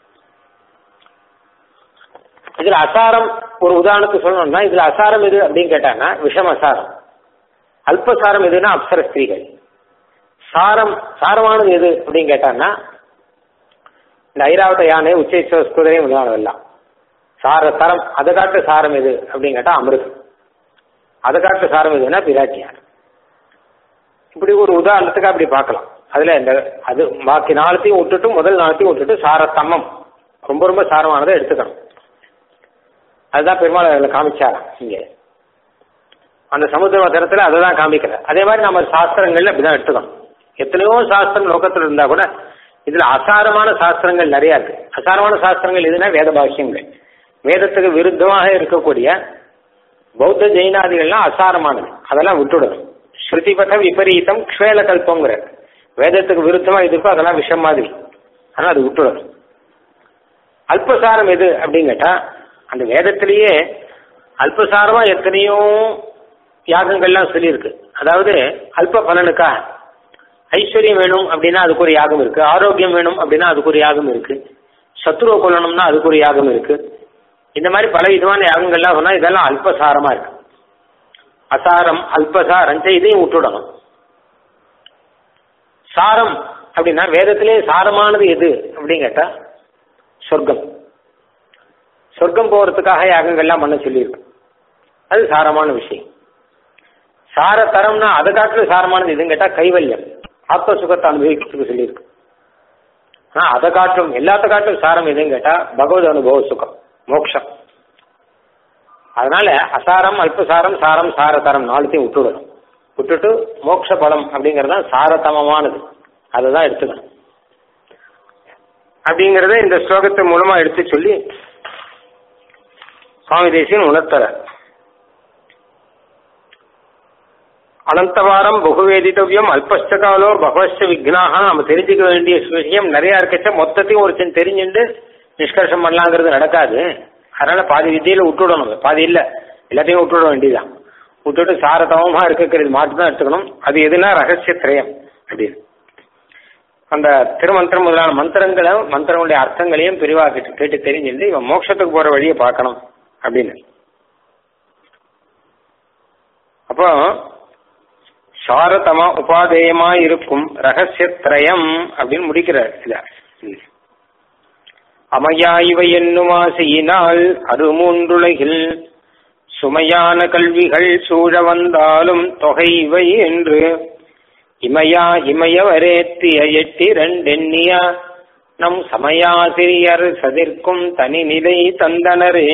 இதுல அசாரம் ஒரு உதாரணத்துக்கு சொல்லணும்னா இதுல அசாரம் எது அப்படின்னு கேட்டாங்கன்னா விஷம் அசாரம் அல்பசாரம் எதுன்னா அப்சர ஸ்திரீகள் சாரம் சாரமானது எது அப்படின்னு கேட்டாங்கன்னா இந்த ஐராவத யானை உச்சேஸ்வர குதிரை முதலானதெல்லாம் சார தரம் அதை காட்டு சாரம் எது அப்படின்னு கேட்டா அமிர்தம் அதை காட்டு சாரம் எதுன்னா பிராட்டியார் இப்படி ஒரு உதாரணத்துக்கு அப்படி பார்க்கலாம் அதுல இந்த அது பாக்கி நாளத்தையும் விட்டுட்டு முதல் நாளத்தையும் விட்டுட்டு சாரத்தமம் ரொம்ப ரொம்ப சாரமானதை எடுத்துக்கணும் அதுதான் பெருமாள் அதில் காமிச்சாராம் இங்கே அந்த சமுத்திர தரத்தில் அதை தான் காமிக்கல அதே மாதிரி நம்ம சாஸ்திரங்கள்ல அப்படிதான் எடுத்துக்கணும் எத்தனையோ சாஸ்திரம் லோகத்தில் இருந்தா கூட இதுல அசாரமான சாஸ்திரங்கள் நிறைய இருக்கு அசாரமான சாஸ்திரங்கள் எதுனா வேத பாஷ்யங்கள் வேதத்துக்கு விருத்தமாக இருக்கக்கூடிய பௌத்த ஜெயினாதிகள்லாம் அசாரமானது அதெல்லாம் விட்டுடணும் ஸ்ருதிபத விபரீதம் க்ஷேல கல்பங்கிற வேதத்துக்கு விருத்தமா இது இருக்கோ அதெல்லாம் விஷம் மாதிரி ஆனால் அது விட்டுடணும் அல்பசாரம் எது அப்படின்னு கேட்டா அந்த வேதத்திலேயே அல்பசாரமா எத்தனையோ யாகங்கள்லாம் சொல்லியிருக்கு அதாவது அல்ப பலனுக்காக ஐஸ்வர்யம் வேணும் அப்படின்னா அதுக்கு ஒரு யாகம் இருக்கு ஆரோக்கியம் வேணும் அப்படின்னா அதுக்கு ஒரு யாகம் இருக்கு சத்ருவை கொல்லணும்னா அதுக்கு ஒரு யாகம் இருக்கு இந்த மாதிரி பல விதமான யாகங்கள்லாம் சொன்னா இதெல்லாம் அல்பசாரமா இருக்கு அசாரம் அல்பசாரம் சரி, இதையும் விட்டுடணும் சாரம் அப்படின்னா வேதத்திலே சாரமானது எது அப்படின்னு கேட்டா சொர்க்கம் சொர்க்கம் போகிறதுக்காக யாகங்கள்லாம் பண்ண சொல்லியிருக்கு அது சாரமான விஷயம் சார தரம்னா அதை காட்டிலும் சாரமானது எதுன்னு கேட்டா கைவல்யம் ஆத்ம சுகத்தை அனுபவிக்கிறதுக்கு சொல்லியிருக்கு ஆனா அதை காட்டும் எல்லாத்த காட்டும் சாரம் எதுன்னு கேட்டா பகவத் அனுபவ சுகம் மோட்சம் அதனால அசாரம் அல்பசாரம் சாரம் சாரதரம் நாலுத்தையும் விட்டுடணும் விட்டுட்டு மோட்ச பலம் அப்படிங்கிறது தான் சாரதமமானது அதை தான் எடுத்துக்கணும் அப்படிங்கிறத இந்த ஸ்லோகத்தின் மூலமா எடுத்து சொல்லி சுவாமி தேசியன் உணர்த்தறார் அனந்தவாரம் பகுவேதித்தவியம் அல்பஸ்ட காலோ பகவஸ்ட விக்னாக நம்ம தெரிஞ்சுக்க வேண்டிய விஷயம் நிறைய இருக்கச்ச மொத்தத்தையும் ஒரு சின்ன தெரிஞ்சுட்டு நிஷ்கர்ஷம் பண்ணலாங்கிறது நடக்காது அதனால பாதி வித்தியில விட்டுடணும் பாதி இல்ல எல்லாத்தையும் விட்டுட வேண்டியதுதான் விட்டுட்டு சாரதமமா இருக்கிறது மாட்டு தான் எடுத்துக்கணும் அது எதுனா ரகசிய திரயம் அப்படின்னு அந்த திருமந்திரம் முதலான மந்திரங்களை மந்திரங்களுடைய அர்த்தங்களையும் பிரிவா கேட்டு கேட்டு தெரிஞ்சுட்டு இவன் மோட்சத்துக்கு போற வழியை பார்க்கணும் அப்படின்னு அப்போ சாரதமா உபாதேயமா இருக்கும் ரகசியத்ரயம் அப்படின்னு முடிக்கிறார் இத ம். அமையா இவை என்னும் ஆசையினால் அருமூன்றுலகில் சுமையான கல்விகள் சூழ வந்தாலும் தொகை இவை என்று இமையா இமயவரேத்திய எட்டிரண்டெண்ணிய நம் சமயாசிரியர் சதிர்க்கும் தனி நிலை தந்தனரே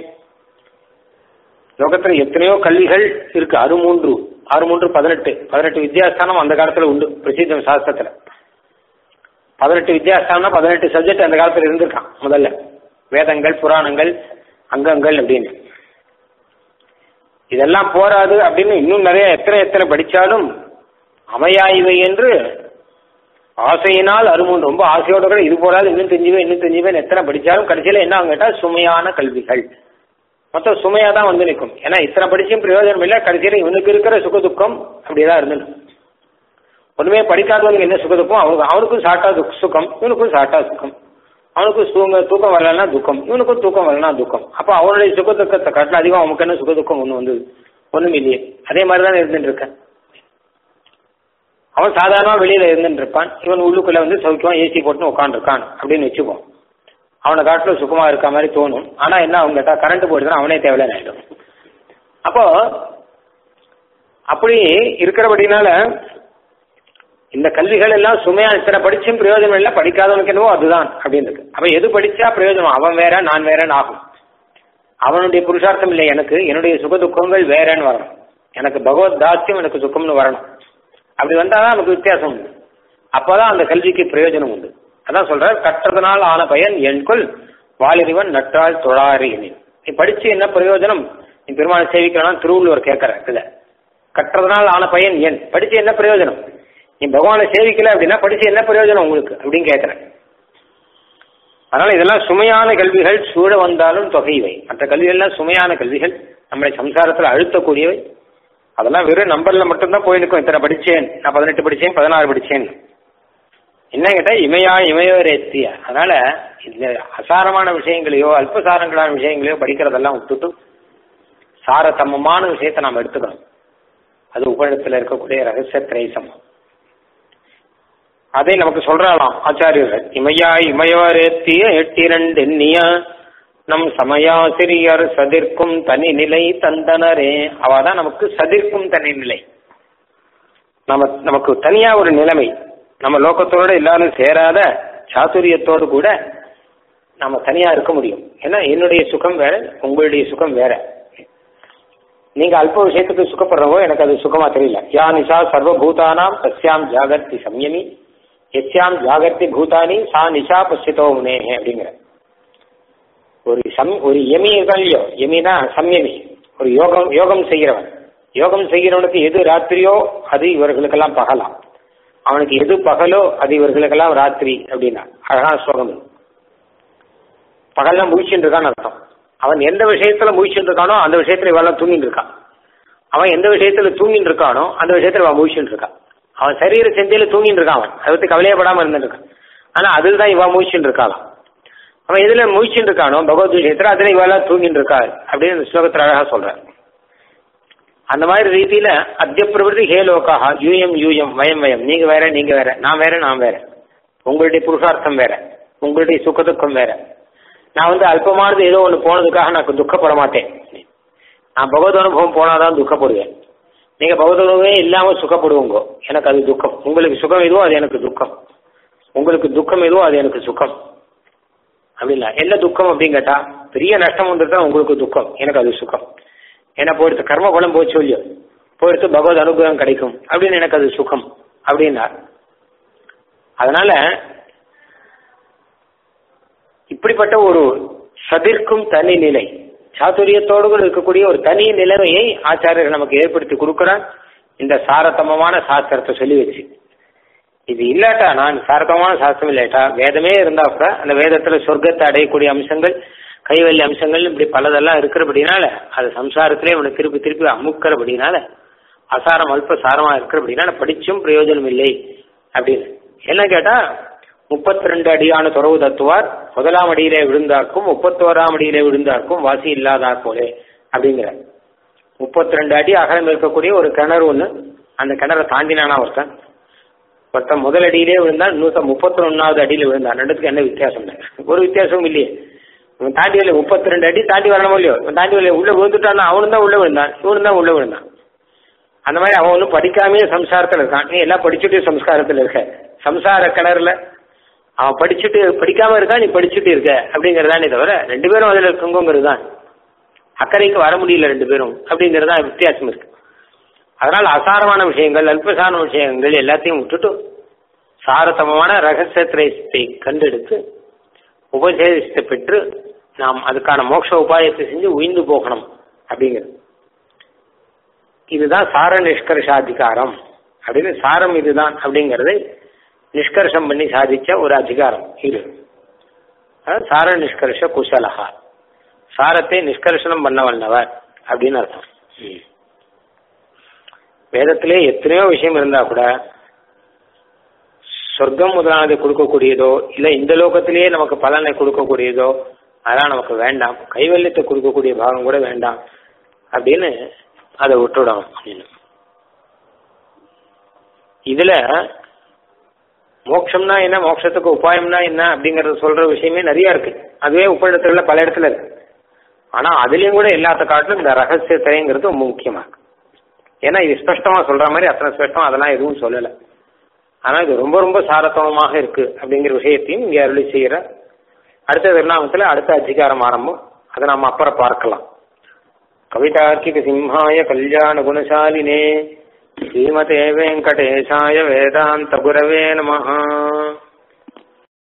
லோகத்துல எத்தனையோ கல்விகள் இருக்கு அறுமூன்று ஆறு மூன்று பதினெட்டு பதினெட்டு வித்யாஸ்தானம் அந்த காலத்துல உண்டு பிரசித்தம் சாஸ்திரத்துல பதினெட்டு வித்யாஸ்தானம்னா பதினெட்டு சப்ஜெக்ட் அந்த காலத்துல இருந்திருக்கான் முதல்ல வேதங்கள் புராணங்கள் அங்கங்கள் அப்படின்னு இதெல்லாம் போராது அப்படின்னு இன்னும் நிறைய எத்தனை எத்தனை படிச்சாலும் அமையாய்வை என்று ஆசையினால் அருமுன் ரொம்ப ஆசையோட கூட இது போராது இன்னும் தெரிஞ்சுவேன் இன்னும் தெரிஞ்சுவேன் எத்தனை படிச்சாலும் கடைசியில என்ன கேட்டா சுமையான கல்விகள் மொத்தம் சுமையா தான் வந்து நிற்கும் ஏன்னா இத்தனை படிச்சும் பிரயோஜனம் இல்லை கடைசியில இவனுக்கு இருக்கிற சுக துக்கம் அப்படியேதான் இருந்தது ஒண்ணுமே படிக்காதவனுக்கு என்ன சுக துக்கம் அவனுக்கு அவனுக்கும் சாட்டா துக் சுகம் இவனுக்கும் சாட்டா சுகம் அவனுக்கும் தூங்க தூக்கம் வரலன்னா துக்கம் இவனுக்கும் தூக்கம் வரலன்னா துக்கம் அப்ப அவனுடைய சுக துக்கத்தை காட்டில அதிகம் அவனுக்கு என்ன சுக துக்கம் ஒண்ணு வந்தது ஒண்ணும் இல்லையே அதே மாதிரி தான் இருந்துட்டு இருக்கேன் அவன் சாதாரணமா வெளியில இருந்துட்டு இருப்பான் இவன் உள்ளுக்குள்ள வந்து சௌக்கியமா ஏசி போட்டு உட்காந்துருக்கான் அப்படின்னு வச்சுப்போம் அவனை காட்டில சுகமா இருக்க மாதிரி தோணும் ஆனா என்ன அவங்க கேட்டா கரண்ட் போயிடுதுன்னா அவனே தேவையில்லை ஆயிடும் அப்போ அப்படி இருக்கிறபடினால இந்த கல்விகள் எல்லாம் சுமையா இத்தனை படிச்சும் பிரயோஜனம் இல்லை படிக்காதவனுக்கு என்னவோ அதுதான் அப்படின்னு இருக்கு அப்ப எது படிச்சா பிரயோஜனம் அவன் வேற நான் வேறன்னு ஆகும் அவனுடைய புருஷார்த்தம் இல்லை எனக்கு என்னுடைய சுக துக்கங்கள் வேறன்னு வரணும் எனக்கு பகவத் தாஸ்யம் எனக்கு சுகம்னு வரணும் அப்படி வந்தாதான் நமக்கு வித்தியாசம் உண்டு அப்பதான் அந்த கல்விக்கு பிரயோஜனம் உண்டு அதான் சொல்ற கற்றதனால் ஆன பயன் என்கொள் வாலிறிவன் நற்றால் தொழாறு எண்ணின் நீ படிச்சு என்ன பிரயோஜனம் நீ பெருமாளை சேவிக்கலாம் திருவள்ளுவர் கேட்கற இதுல கற்றதனால் ஆன பயன் என் படிச்சு என்ன பிரயோஜனம் நீ பகவானை சேவிக்கல அப்படின்னா படிச்சு என்ன பிரயோஜனம் உங்களுக்கு அப்படின்னு கேட்கறேன் அதனால இதெல்லாம் சுமையான கல்விகள் சூழ வந்தாலும் தொகைவை மற்ற கல்விகள்லாம் சுமையான கல்விகள் நம்மளை சம்சாரத்தில் அழுத்தக்கூடியவை அதெல்லாம் வெறும் நம்பர்ல மட்டும்தான் போயிருக்கும் இத்தனை படிச்சேன் நான் பதினெட்டு படிச்சேன் பதினாறு படிச்சேன் என்ன கேட்டா இமையா இமையோரேத்திய அதனால இந்த அசாரமான விஷயங்களையோ அல்பசாரங்களான விஷயங்களையோ படிக்கிறதெல்லாம் விட்டுட்டு சாரதமமான விஷயத்தை நாம் எடுத்துக்கணும் அது உபநிடத்தில் இருக்கக்கூடிய ரகசிய திரைசம் அதை நமக்கு சொல்றாளாம் ஆச்சாரியர்கள் இமையா இமையோரேத்திய எட்டிரண்டு எண்ணிய நம் சமயாசிரியர் சதிர்க்கும் தனி நிலை தந்தனரே அவதான் நமக்கு சதிர்க்கும் தனி நிலை நம்ம நமக்கு தனியா ஒரு நிலைமை நம்ம லோகத்தோட எல்லாரும் சேராத சாதுரியத்தோடு கூட நம்ம தனியா இருக்க முடியும் ஏன்னா என்னுடைய சுகம் வேற உங்களுடைய சுகம் வேற நீங்க அல்ப விஷயத்துக்கு சுகப்படுறவோ எனக்கு அது சுகமா தெரியல யா நிஷா சர்வபூதானாம் தஸ்யாம் ஜாகர்த்தி சம்யமி எஸ்யாம் ஜாகர்த்தி பூதானி சா நிஷா பசித்தோ முனேஹே அப்படிங்கிற ஒரு சம் ஒரு எமி இருக்கான் இல்லையோ எமினா சம்யமி ஒரு யோகம் யோகம் செய்கிறவன் யோகம் செய்கிறவனுக்கு எது ராத்திரியோ அது இவர்களுக்கெல்லாம் பகலாம் அவனுக்கு எது பகலோ அது இவர்களுக்கெல்லாம் ராத்திரி அப்படின்னா அழகான ஸ்லோகம் இது. பகல்லாம் முழிச்சுட்டு இருக்கான்னு அர்த்தம் அவன் எந்த விஷயத்துல முழிச்சுட்டு இருக்கானோ அந்த விஷயத்துல இவெல்லாம் தூங்கிட்டு இருக்கான் அவன் எந்த விஷயத்துல தூங்கிட்டு இருக்கானோ அந்த விஷயத்துல அவன் முழிச்சுட்டு இருக்கான் அவன் சரீர சிந்தையில தூங்கிட்டு இருக்கான் அவன் அதை பத்தி கவலையப்படாம இருந்துட்டு இருக்கான் ஆனா அதில் தான் இவன் முழிச்சுட்டு இருக்காளாம் அவன் எதுல முழிச்சுட்டு இருக்கானோ பகவத் விஷயத்துல அதுல இவெல்லாம் தூங்கிட்டு இருக்காள் அப்படின்னு இந்த ஸ்லோகத்துல அழகா சொல்றான் அந்த மாதிரி ரீதியில அத்திய பிரவருத்தி ஹே லோகாஹா யூஎம் யூஎம் வயம் வயம் நீங்க வேற நீங்க வேற நான் வேற நான் வேற உங்களுடைய புருஷார்த்தம் வேற உங்களுடைய சுக துக்கம் வேற நான் வந்து அல்பமானது ஏதோ ஒன்று போனதுக்காக நான் துக்கப்பட மாட்டேன் நான் பகவத் அனுபவம் போனாதான் துக்கப்படுவேன் நீங்க பகவத் அனுபவமே இல்லாம சுகப்படுவோங்க எனக்கு அது துக்கம் உங்களுக்கு சுகம் எதுவோ அது எனக்கு துக்கம் உங்களுக்கு துக்கம் எதுவோ அது எனக்கு சுகம் அப்படின்னா என்ன துக்கம் அப்படின்னு கேட்டா பெரிய நஷ்டம் வந்துட்டு உங்களுக்கு துக்கம் எனக்கு அது சுகம் ஏன்னா போயிடுத்து கர்ம பலம் போச்சு இல்லையோ போயிடுத்து பகவத் அனுகிரகம் கிடைக்கும் அப்படின்னு எனக்கு அது சுகம் அப்படின்னார் அதனால இப்படிப்பட்ட ஒரு சதிர்க்கும் தனி நிலை சாதுரியத்தோடு கூட இருக்கக்கூடிய ஒரு தனி நிலைமையை ஆச்சாரியர்கள் நமக்கு ஏற்படுத்தி கொடுக்கிறார் இந்த சாரதமமான சாஸ்திரத்தை சொல்லி வச்சு இது இல்லாட்டா நான் சாரதமான சாஸ்திரம் இல்லாட்டா வேதமே இருந்தா கூட அந்த வேதத்துல சொர்க்கத்தை அடையக்கூடிய அம்சங்கள் கைவல்ய அம்சங்கள் இப்படி பலதெல்லாம் இருக்கிறபடினால அது சம்சாரத்திலே அவனை திருப்பி திருப்பி அமுக்கிறபடினால அசாரம் அல்ப சாரமா இருக்கிறபடினால படிச்சும் பிரயோஜனம் இல்லை அப்படின்னு என்ன கேட்டா முப்பத்தி ரெண்டு அடியான துறவு தத்துவார் முதலாம் அடியிலே விழுந்தார்க்கும் முப்பத்தோராம் அடியிலே விழுந்தார்க்கும் வாசி இல்லாதார் போலே அப்படிங்கிற முப்பத்தி ரெண்டு அடி அகலம் இருக்கக்கூடிய ஒரு கிணறு ஒண்ணு அந்த கிணறை தாண்டினானா ஒருத்தன் ஒருத்தன் முதல் அடியிலே விழுந்தான் இன்னொருத்தன் முப்பத்தி ஒன்னாவது அடியில விழுந்தான் ரெண்டுத்துக்கு என்ன வித்தியாசம் இல்லை ஒரு வித்தியாசமும் இல்லையே இவன் தாண்டி வரல முப்பத்தி ரெண்டு அடி தாண்டி வரணும் இல்லையோ இவன் தாண்டி வரல உள்ள விழுந்துட்டான்னா அவனும் தான் உள்ள விழுந்தான் இவனும் தான் உள்ள விழுந்தான் அந்த மாதிரி அவன் ஒன்றும் படிக்காமே சம்சாரத்தில் இருக்கான் நீ எல்லாம் படிச்சுட்டு சம்ஸ்காரத்தில் இருக்க சம்சார கிணறுல அவன் படிச்சுட்டு படிக்காம இருக்கா நீ படிச்சுட்டு இருக்க அப்படிங்கறதானே தவிர ரெண்டு பேரும் அதுல இருக்குங்கிறது தான் அக்கறைக்கு வர முடியல ரெண்டு பேரும் அப்படிங்கிறது தான் வித்தியாசம் இருக்கு அதனால அசாரமான விஷயங்கள் அல்பசார விஷயங்கள் எல்லாத்தையும் விட்டுட்டு சாரதமமான ரகசியத்தை கண்டெடுத்து உபதேசத்தை பெற்று நாம் அதுக்கான மோட்ச உபாயத்தை செஞ்சு உயிர்ந்து போகணும் அப்படிங்கிறது இதுதான் சார நிஷ்கர்ஷாதிகாரம் அப்படின்னு சாரம் இதுதான் அப்படிங்கறதை நிஷ்கர்ஷம் பண்ணி சாதிச்ச ஒரு அதிகாரம் இது அதாவது சார நிஷ்கர்ஷ குசலகா சாரத்தை நிஷ்கர்ஷனம் பண்ண வல்லவர் அப்படின்னு அர்த்தம் வேதத்திலே எத்தனையோ விஷயம் இருந்தா கூட சொர்க்கம் முதலானது கொடுக்கக்கூடியதோ இல்ல இந்த லோகத்திலேயே நமக்கு பலனை கொடுக்கக்கூடியதோ அதெல்லாம் நமக்கு வேண்டாம் கைவல்யத்தை கொடுக்கக்கூடிய பாகம் கூட வேண்டாம் அப்படின்னு அதை விட்டுடணும் அப்படின்னு இதுல மோட்சம்னா என்ன மோட்சத்துக்கு உபாயம்னா என்ன அப்படிங்கறத சொல்ற விஷயமே நிறைய இருக்கு அதுவே உபநிடத்துல பல இடத்துல இருக்கு ஆனா அதுலயும் கூட எல்லாத்த காட்டிலும் இந்த ரகசியத்திரைங்கிறது ரொம்ப முக்கியமா இருக்கு ஏன்னா இது ஸ்பஷ்டமா சொல்ற மாதிரி அத்தனை ஸ்பஷ்டம் அதெல்லாம் எதுவும் சொல்லல ஆனா இது ரொம்ப ரொம்ப சாரத்தவமாக இருக்கு அப்படிங்கிற விஷயத்தையும் இங்க அருளி செய்யற அடுத்த திருநாமத்துல அடுத்த அதிகாரம் ஆரம்பம் அதை நாம அப்புறம் பார்க்கலாம் கவிதார்க்கிக சிம்ஹாய கல்யாண குணசாலினே ஸ்ரீமதே வெங்கடேசாய வேதாந்த குரவே நமஹ